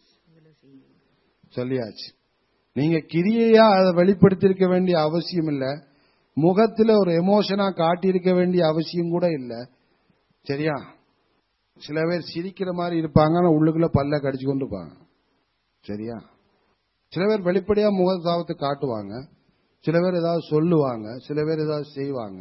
சொல்லியாச்சு நீங்க கிரியையா அதை வெளிப்படுத்தியிருக்க வேண்டிய அவசியம் இல்ல முகத்துல ஒரு எமோஷனா காட்டியிருக்க வேண்டிய அவசியம் கூட இல்ல சரியா சில பேர் சிரிக்கிற மாதிரி இருப்பாங்க ஆனா உள்ளுக்குள்ள பல்ல கடிச்சு கொண்டு இருப்பாங்க சரியா சில பேர் வெளிப்படையா முகதாபத்தை காட்டுவாங்க சில பேர் ஏதாவது சொல்லுவாங்க சில பேர் ஏதாவது செய்வாங்க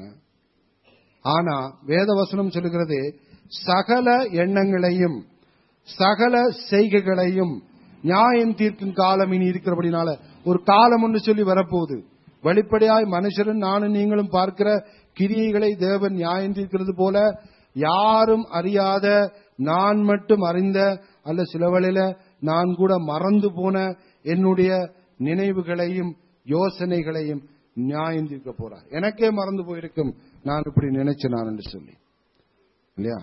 ஆனா வேதவசனம் சொல்லுகிறது சகல எண்ணங்களையும் சகல செய்கைகளையும் நியாயம் தீர்க்கும் காலம் இனி இருக்கிறபடினால ஒரு காலம் ஒன்று சொல்லி வரப்போகுது வெளிப்படையாய் மனுஷரும் நானும் நீங்களும் பார்க்கிற கிரியைகளை தேவன் நியாயம் தீர்க்கிறது போல யாரும் அறியாத நான் மட்டும் அறிந்த அல்ல சில வேளையில நான் கூட மறந்து போன என்னுடைய நினைவுகளையும் யோசனைகளையும் நியாயம் தீர்க்க போறார் எனக்கே மறந்து போயிருக்கும் நான் இப்படி நினைச்சேன் நான் என்று சொல்லி இல்லையா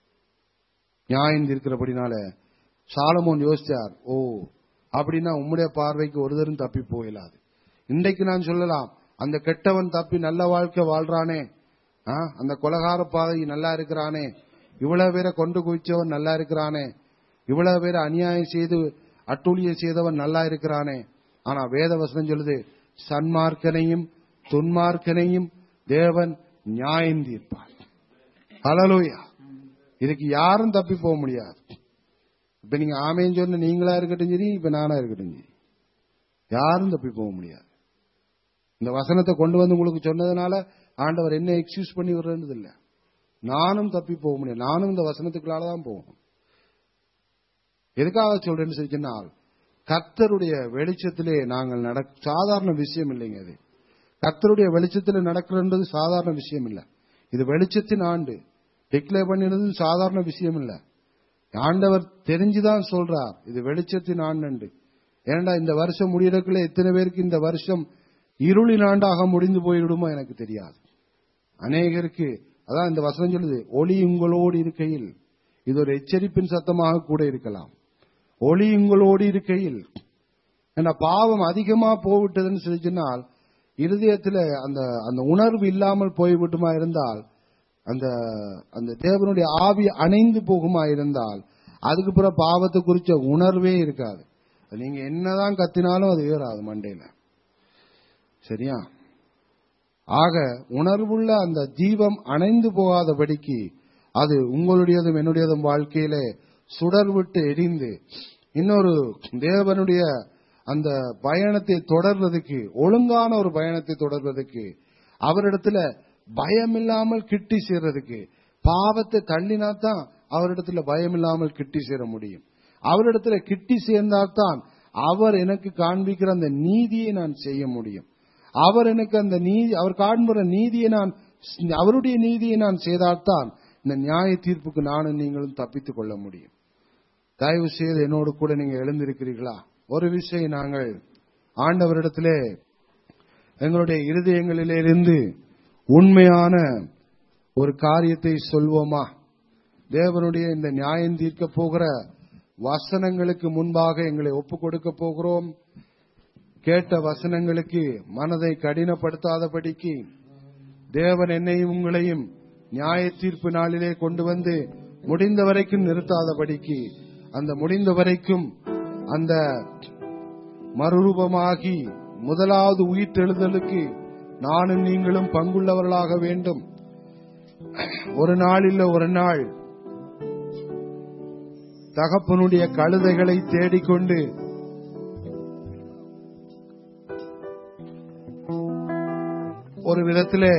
நியாயம் தீர்க்கிறபடினால சாலமோன் யோசிச்சார் ஓ அப்படின்னா உம்முடைய பார்வைக்கு ஒருதரும் தப்பி போயிடாது இன்றைக்கு நான் சொல்லலாம் அந்த கெட்டவன் தப்பி நல்ல வாழ்க்கை வாழ்றானே ஆ, அந்த கொலகார பாதை நல்லா இருக்கிறானே இவ்வளவு பேரை கொண்டு குவிச்சவன் நல்லா இருக்கிறானே இவ்வளவு பேரை அநியாயம் செய்து அட்டூழியம் செய்தவன் நல்லா இருக்கிறானே ஆனா வேத வசனம் சொல்லுது சன்மார்க்கனையும் துன்மார்க்கனையும் தேவன் நியாயம் தீர்ப்பார் ஹalleluya இதுக்கு யாரும் தப்பி போக முடியாது இப்ப நீங்க ஆமேன்னு சொன்ன நீங்களா இருக்கட்டும் சரி இப்ப நானா இருக்கட்டும் சரி யாரும் தப்பி போக முடியாது இந்த வசனத்தை கொண்டு வந்து உங்களுக்கு சொன்னதுனால ஆண்டவர் என்ன எக்ஸ்கியூஸ் பண்ணி விடுறது இல்ல நானும் தப்பி போக முடியாது நானும் இந்த வசனத்துக்குள்ளால தான் போகணும் எதுக்காக சொல்றேன்னு சொல்லி சொன்னால் கர்த்தருடைய வெளிச்சத்திலே நாங்கள் நட சாதாரண விஷயம் இல்லைங்க அது கர்த்தருடைய வெளிச்சத்தில் நடக்கிறது சாதாரண விஷயம் இல்ல இது வெளிச்சத்தின் ஆண்டு டிக்ளேர் பண்ணினது சாதாரண விஷயம் இல்ல ஆண்டவர் தெரிஞ்சுதான் சொல்றார் இது வெளிச்சத்தின் ஆண்டு ஏன்டா இந்த வருஷம் முடியறதுக்குள்ள எத்தனை பேருக்கு இந்த வருஷம் இருளின் ஆண்டாக முடிந்து போய்விடுமோ எனக்கு தெரியாது அநேகருக்கு அதான் இந்த வசனம் சொல்லுது ஒளி உங்களோடு இருக்கையில் இது ஒரு எச்சரிப்பின் சத்தமாக கூட இருக்கலாம் ஒளி உங்களோடு இருக்கையில் ஏன்னா பாவம் அதிகமா போய்விட்டதுன்னு சொல்லி சொன்னால் இருதயத்துல அந்த அந்த உணர்வு இல்லாமல் போய்விட்டுமா இருந்தால் அந்த அந்த தேவனுடைய ஆவி அணைந்து போகுமா இருந்தால் அதுக்கு பிறகு பாவத்தை குறிச்ச உணர்வே இருக்காது அது நீங்க என்னதான் கத்தினாலும் அது ஏறாது மண்டையில சரியா ஆக உணர்வுள்ள அந்த தீபம் அணைந்து போகாதபடிக்கு அது உங்களுடையதும் என்னுடையதும் வாழ்க்கையிலே சுடர் விட்டு எரிந்து இன்னொரு தேவனுடைய அந்த பயணத்தை தொடர்வதற்கு ஒழுங்கான ஒரு பயணத்தை தொடர்வதற்கு அவரிடத்துல பயம் இல்லாமல் கிட்டி சேர்றதுக்கு பாவத்தை தள்ளினா தான் அவரிடத்துல பயம் இல்லாமல் கிட்டி சேர முடியும் அவரிடத்துல கிட்டி சேர்ந்தால்தான் அவர் எனக்கு காண்பிக்கிற அந்த நீதியை நான் செய்ய முடியும் அவர் எனக்கு அந்த நீதி அவர் காண்புற நீதியை நான் அவருடைய நீதியை நான் செய்தால்தான் இந்த நியாய தீர்ப்புக்கு நானும் நீங்களும் தப்பித்துக் கொள்ள முடியும் தயவு செய்து என்னோடு கூட நீங்க எழுந்திருக்கிறீர்களா ஒரு விஷயம் நாங்கள் ஆண்டவரிடத்திலே எங்களுடைய இருதயங்களிலிருந்து உண்மையான ஒரு காரியத்தை சொல்வோமா தேவனுடைய இந்த நியாயம் தீர்க்க போகிற வசனங்களுக்கு முன்பாக எங்களை ஒப்புக் கொடுக்க போகிறோம் கேட்ட வசனங்களுக்கு மனதை கடினப்படுத்தாதபடிக்கு தேவன் என்னையும் உங்களையும் நியாய தீர்ப்பு நாளிலே கொண்டு வந்து முடிந்த வரைக்கும் நிறுத்தாதபடிக்கு அந்த முடிந்த வரைக்கும் அந்த மறுரூபமாகி முதலாவது உயிர்த்தெழுதலுக்கு நானும் நீங்களும் பங்குள்ளவர்களாக வேண்டும் ஒரு நாள் இல்ல ஒரு நாள் தகப்பனுடைய கழுதைகளை தேடிக்கொண்டு ஒரு விதத்திலே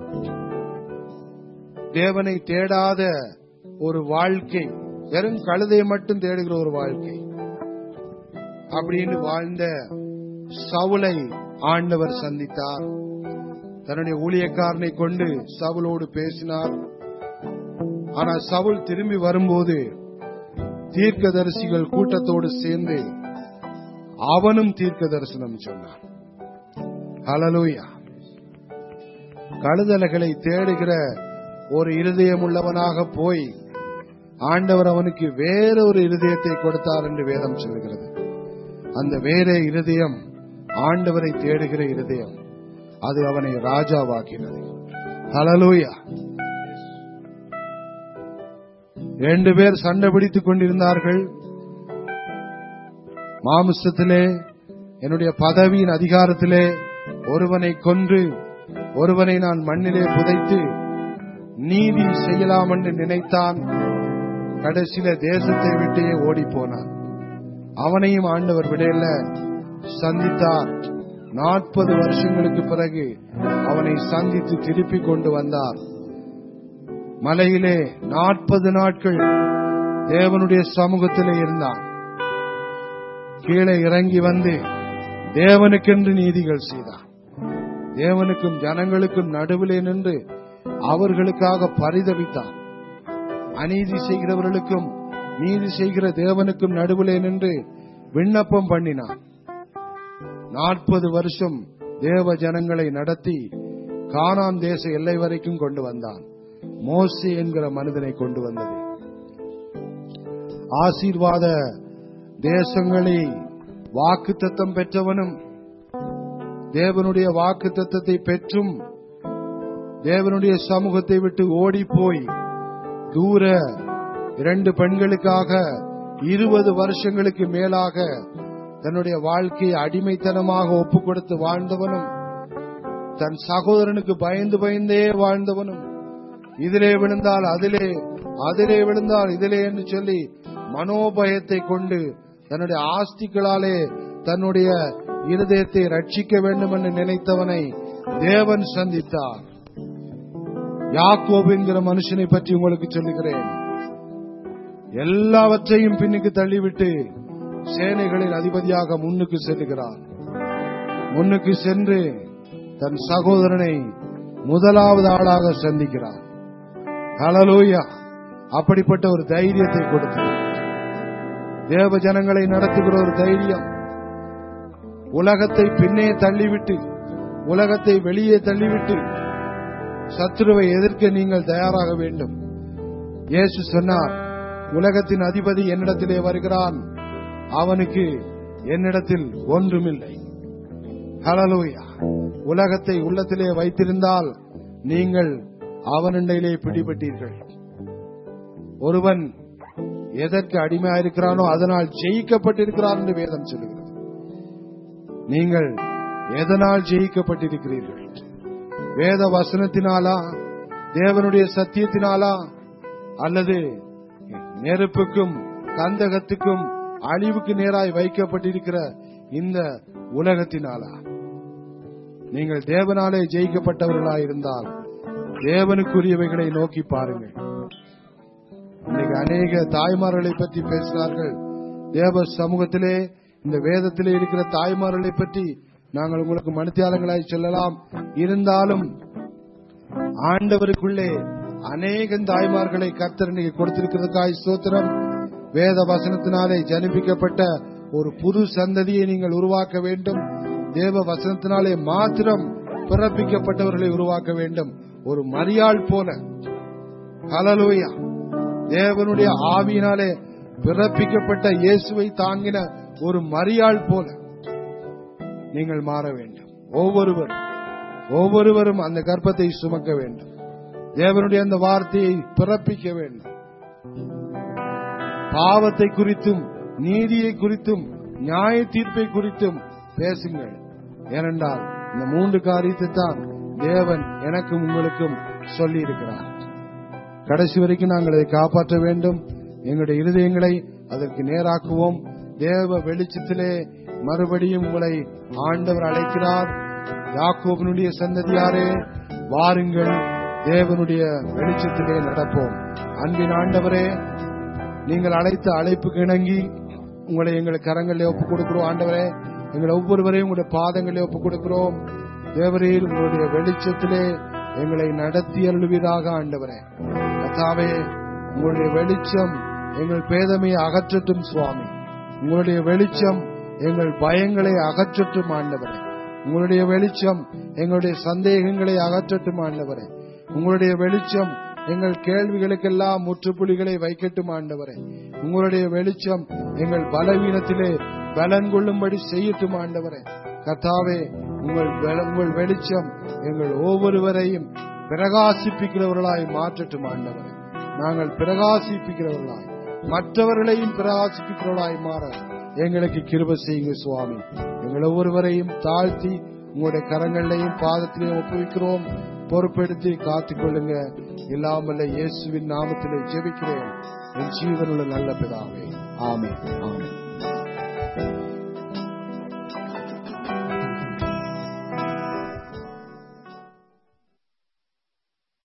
தேவனை தேடாத ஒரு வாழ்க்கை வெறும் கழுதையை மட்டும் தேடுகிற ஒரு வாழ்க்கை அப்படின்னு வாழ்ந்த சவுலை ஆண்டவர் சந்தித்தார் தன்னுடைய ஊழியக்காரனை கொண்டு சவுலோடு பேசினார் ஆனா சவுல் திரும்பி வரும்போது தீர்க்கதரிசிகள் கூட்டத்தோடு சேர்ந்து அவனும் தீர்க்க தரிசனம் சொன்னான் ஹalleluya கழுதலைகளை தேடுகிற ஒரு இருதயம் உள்ளவனாக போய் ஆண்டவர் அவனுக்கு வேற ஒரு இருதயத்தை கொடுத்தார் என்று வேதம் சொல்கிறது அந்த வேற இருதயம் ஆண்டவரை தேடுகிற இருதயம் அது அவனை ராஜாவாக்கினது ஹalleluya ரெண்டு பேர் சண்டை பிடித்துக் கொண்டிருந்தார்கள் மாமிசத்திலே என்னுடைய பதவியின் அதிகாரத்திலே ஒருவனை கொன்று ஒருவனை நான் மண்ணிலே புதைத்து நீதி செய்யலாம் என்று நினைத்தான் கடைசியில தேசத்தை விட்டே ஓடி போனான் அவனையும் ஆண்டவர் விடையில சந்தித்தார் நாற்பது வருஷங்களுக்கு பிறகு அவனை சந்தித்து திருப்பி கொண்டு வந்தார் மலையிலே நாற்பது நாட்கள் தேவனுடைய சமூகத்திலே இருந்தான் கீழே இறங்கி வந்து தேவனுக்கென்று நீதிகள் செய்தான் தேவனுக்கும் ஜனங்களுக்கும் நடுவிலே நின்று அவர்களுக்காக பரிதவித்தான் அநீதி செய்கிறவர்களுக்கும் நீதி செய்கிற தேவனுக்கும் நடுவிலே நின்று விண்ணப்பம் பண்ணினான் நாற்பது வருஷம் தேவ ஜனங்களை நடத்தி கானான் தேச எல்லை வரைக்கும் கொண்டு வந்தான் மோசி என்கிற மனிதனை கொண்டு வந்தது ஆசீர்வாத தேசங்களை வாக்கு தத்தம் பெற்றவனும் தேவனுடைய வாக்கு தத்தத்தை பெற்றும் தேவனுடைய சமூகத்தை விட்டு ஓடி போய் தூர இரண்டு பெண்களுக்காக இருபது வருஷங்களுக்கு மேலாக தன்னுடைய வாழ்க்கையை அடிமைத்தனமாக ஒப்பு கொடுத்து வாழ்ந்தவனும் தன் சகோதரனுக்கு பயந்து பயந்தே வாழ்ந்தவனும் இதிலே விழுந்தால் அதிலே அதிலே விழுந்தால் இதிலே என்று சொல்லி மனோபயத்தை கொண்டு தன்னுடைய ஆஸ்திகளாலே தன்னுடைய இருதயத்தை ரட்சிக்க வேண்டும் என்று நினைத்தவனை தேவன் சந்தித்தார் யாக்கோபு என்கிற மனுஷனை பற்றி உங்களுக்கு சொல்லுகிறேன் எல்லாவற்றையும் பின்னுக்கு தள்ளிவிட்டு சேனைகளின் அதிபதியாக முன்னுக்கு செல்லுகிறார் முன்னுக்கு சென்று தன் சகோதரனை முதலாவது ஆளாக சந்திக்கிறார் ஹalleluya அப்படிப்பட்ட ஒரு தைரியத்தை கொடுத்தது தேவ ஜனங்களை நடத்துகிற ஒரு தைரியம் உலகத்தை பின்னே தள்ளிவிட்டு உலகத்தை வெளியே தள்ளிவிட்டு சத்துருவை எதிர்க்க நீங்கள் தயாராக வேண்டும் இயேசு சொன்னார் உலகத்தின் அதிபதி என்னிடத்திலே வருகிறான் அவனுக்கு என்னிடத்தில் ஒன்றுமில்லை ஹalleluya உலகத்தை உள்ளத்திலே வைத்திருந்தால் நீங்கள் அவனிடையிலே பிடிபட்டீர்கள் ஒருவன் எதற்கு அடிமையாயிருக்கிறானோ அதனால் ஜெயிக்கப்பட்டிருக்கிறான் என்று வேதம் சொல்லுகிறது நீங்கள் எதனால் ஜெயிக்கப்பட்டிருக்கிறீர்கள் வேத வசனத்தினாலா தேவனுடைய சத்தியத்தினாலா அல்லது நெருப்புக்கும் கந்தகத்துக்கும் அழிவுக்கு நேராய் வைக்கப்பட்டிருக்கிற இந்த உலகத்தினாலா நீங்கள் தேவனாலே ஜெயிக்கப்பட்டவர்களாய் இருந்தால் தேவனுக்குரியவைகளை நோக்கி பாருங்கள் இன்னைக்கு அநேக தாய்மார்களை பற்றி பேசினார்கள் தேவ சமூகத்திலே இந்த வேதத்திலே இருக்கிற தாய்மார்களை பற்றி நாங்கள் உங்களுக்கு மனுத்தியாளங்களாய் சொல்லலாம் இருந்தாலும் ஆண்டவருக்குள்ளே அநேக தாய்மார்களை கர்த்தர் இன்னைக்கு கொடுத்திருக்கிறதுக்காய் ஸ்தோத்திரம் வேத வசனத்தினாலே ஜனிப்பிக்கப்பட்ட ஒரு புது சந்ததியை நீங்கள் உருவாக்க வேண்டும் தேவ வசனத்தினாலே மாத்திரம் பிறப்பிக்கப்பட்டவர்களை உருவாக்க வேண்டும் ஒரு மரியாள் போல ஹalleluya தேவனுடைய ஆவியினாலே பிறப்பிக்கப்பட்ட இயேசுவை தாங்கின ஒரு மரியாள் போல நீங்கள் மாற வேண்டும் ஒவ்வொருவரும் ஒவ்வொருவரும் அந்த கர்ப்பத்தை சுமக்க வேண்டும் தேவனுடைய அந்த வார்த்தையை பிறப்பிக்க வேண்டும் பாவத்தை குறித்தும் நீதியை குறித்தும் நியாய தீர்ப்பை குறித்தும் பேசுங்கள் ஏனென்றால் இந்த மூன்று காரியத்தை தான் தேவன் எனக்கும் உங்களுக்கும் சொல்லி இருக்கிறார் கடைசி வரைக்கும் நாங்கள் அதை காப்பாற்ற வேண்டும் எங்களுடைய இருதயங்களை அதற்கு நேராக்குவோம் தேவ வெளிச்சத்திலே மறுபடியும் உங்களை ஆண்டவர் அழைக்கிறார் யாக்கோபனுடைய சந்ததியாரே வாருங்கள் தேவனுடைய வெளிச்சத்திலே நடப்போம் அன்பின் ஆண்டவரே நீங்கள் அழைத்த அழைப்புக்கு இணங்கி உங்களை எங்கள் கரங்களில் ஒப்புக் கொடுக்கிறோம் ஆண்டவரே எங்கள் ஒவ்வொருவரையும் உங்களுடைய பாதங்களில் ஒப்புக் கொடுக்கிறோம் தேவரீர் உங்களுடைய வெளிச்சத்திலே எங்களை நடத்தி அருள்வீராக ஆண்டவரே கத்தாவே உங்களுடைய வெளிச்சம் எங்கள் பேதமையை அகற்றட்டும் சுவாமி உங்களுடைய வெளிச்சம் எங்கள் பயங்களை அகற்றட்டும் ஆண்டவரே உங்களுடைய வெளிச்சம் எங்களுடைய சந்தேகங்களை அகற்றட்டும் ஆண்டவரே உங்களுடைய வெளிச்சம் எங்கள் கேள்விகளுக்கெல்லாம் முற்றுப்புள்ளிகளை வைக்கட்டும் ஆண்டவரே உங்களுடைய வெளிச்சம் எங்கள் பலவீனத்திலே பலன் கொள்ளும்படி செய்யட்டும் ஆண்டவரே கத்தாவே உங்கள் வெ- உங்கள் வெளிச்சம் எங்கள் ஒவ்வொருவரையும் பிரகாசிப்பிக்கிறவர்களாய் மாற்றட்டும் ஆண்டவரே நாங்கள் பிரகாசிப்பிக்கிறவர்களாய் மற்றவர்களையும் பிரகாசிப்பிக்கிறவர்களாய் மாற எங்களுக்கு கிருப செய்யுங்க சுவாமி எங்கள் ஒவ்வொருவரையும் தாழ்த்தி உங்களுடைய கரங்களையும் பாதத்திலையும் ஒப்புவிக்கிறோம் பொறுப்பெடுத்து காத்துக் கொள்ளுங்க இல்லாமல்ல இயேசுவின் நாமத்திலே ஜெபிக்கிறேன் என் ஜீவனுள்ள நல்ல பிதாவே ஆமென் ஆமென்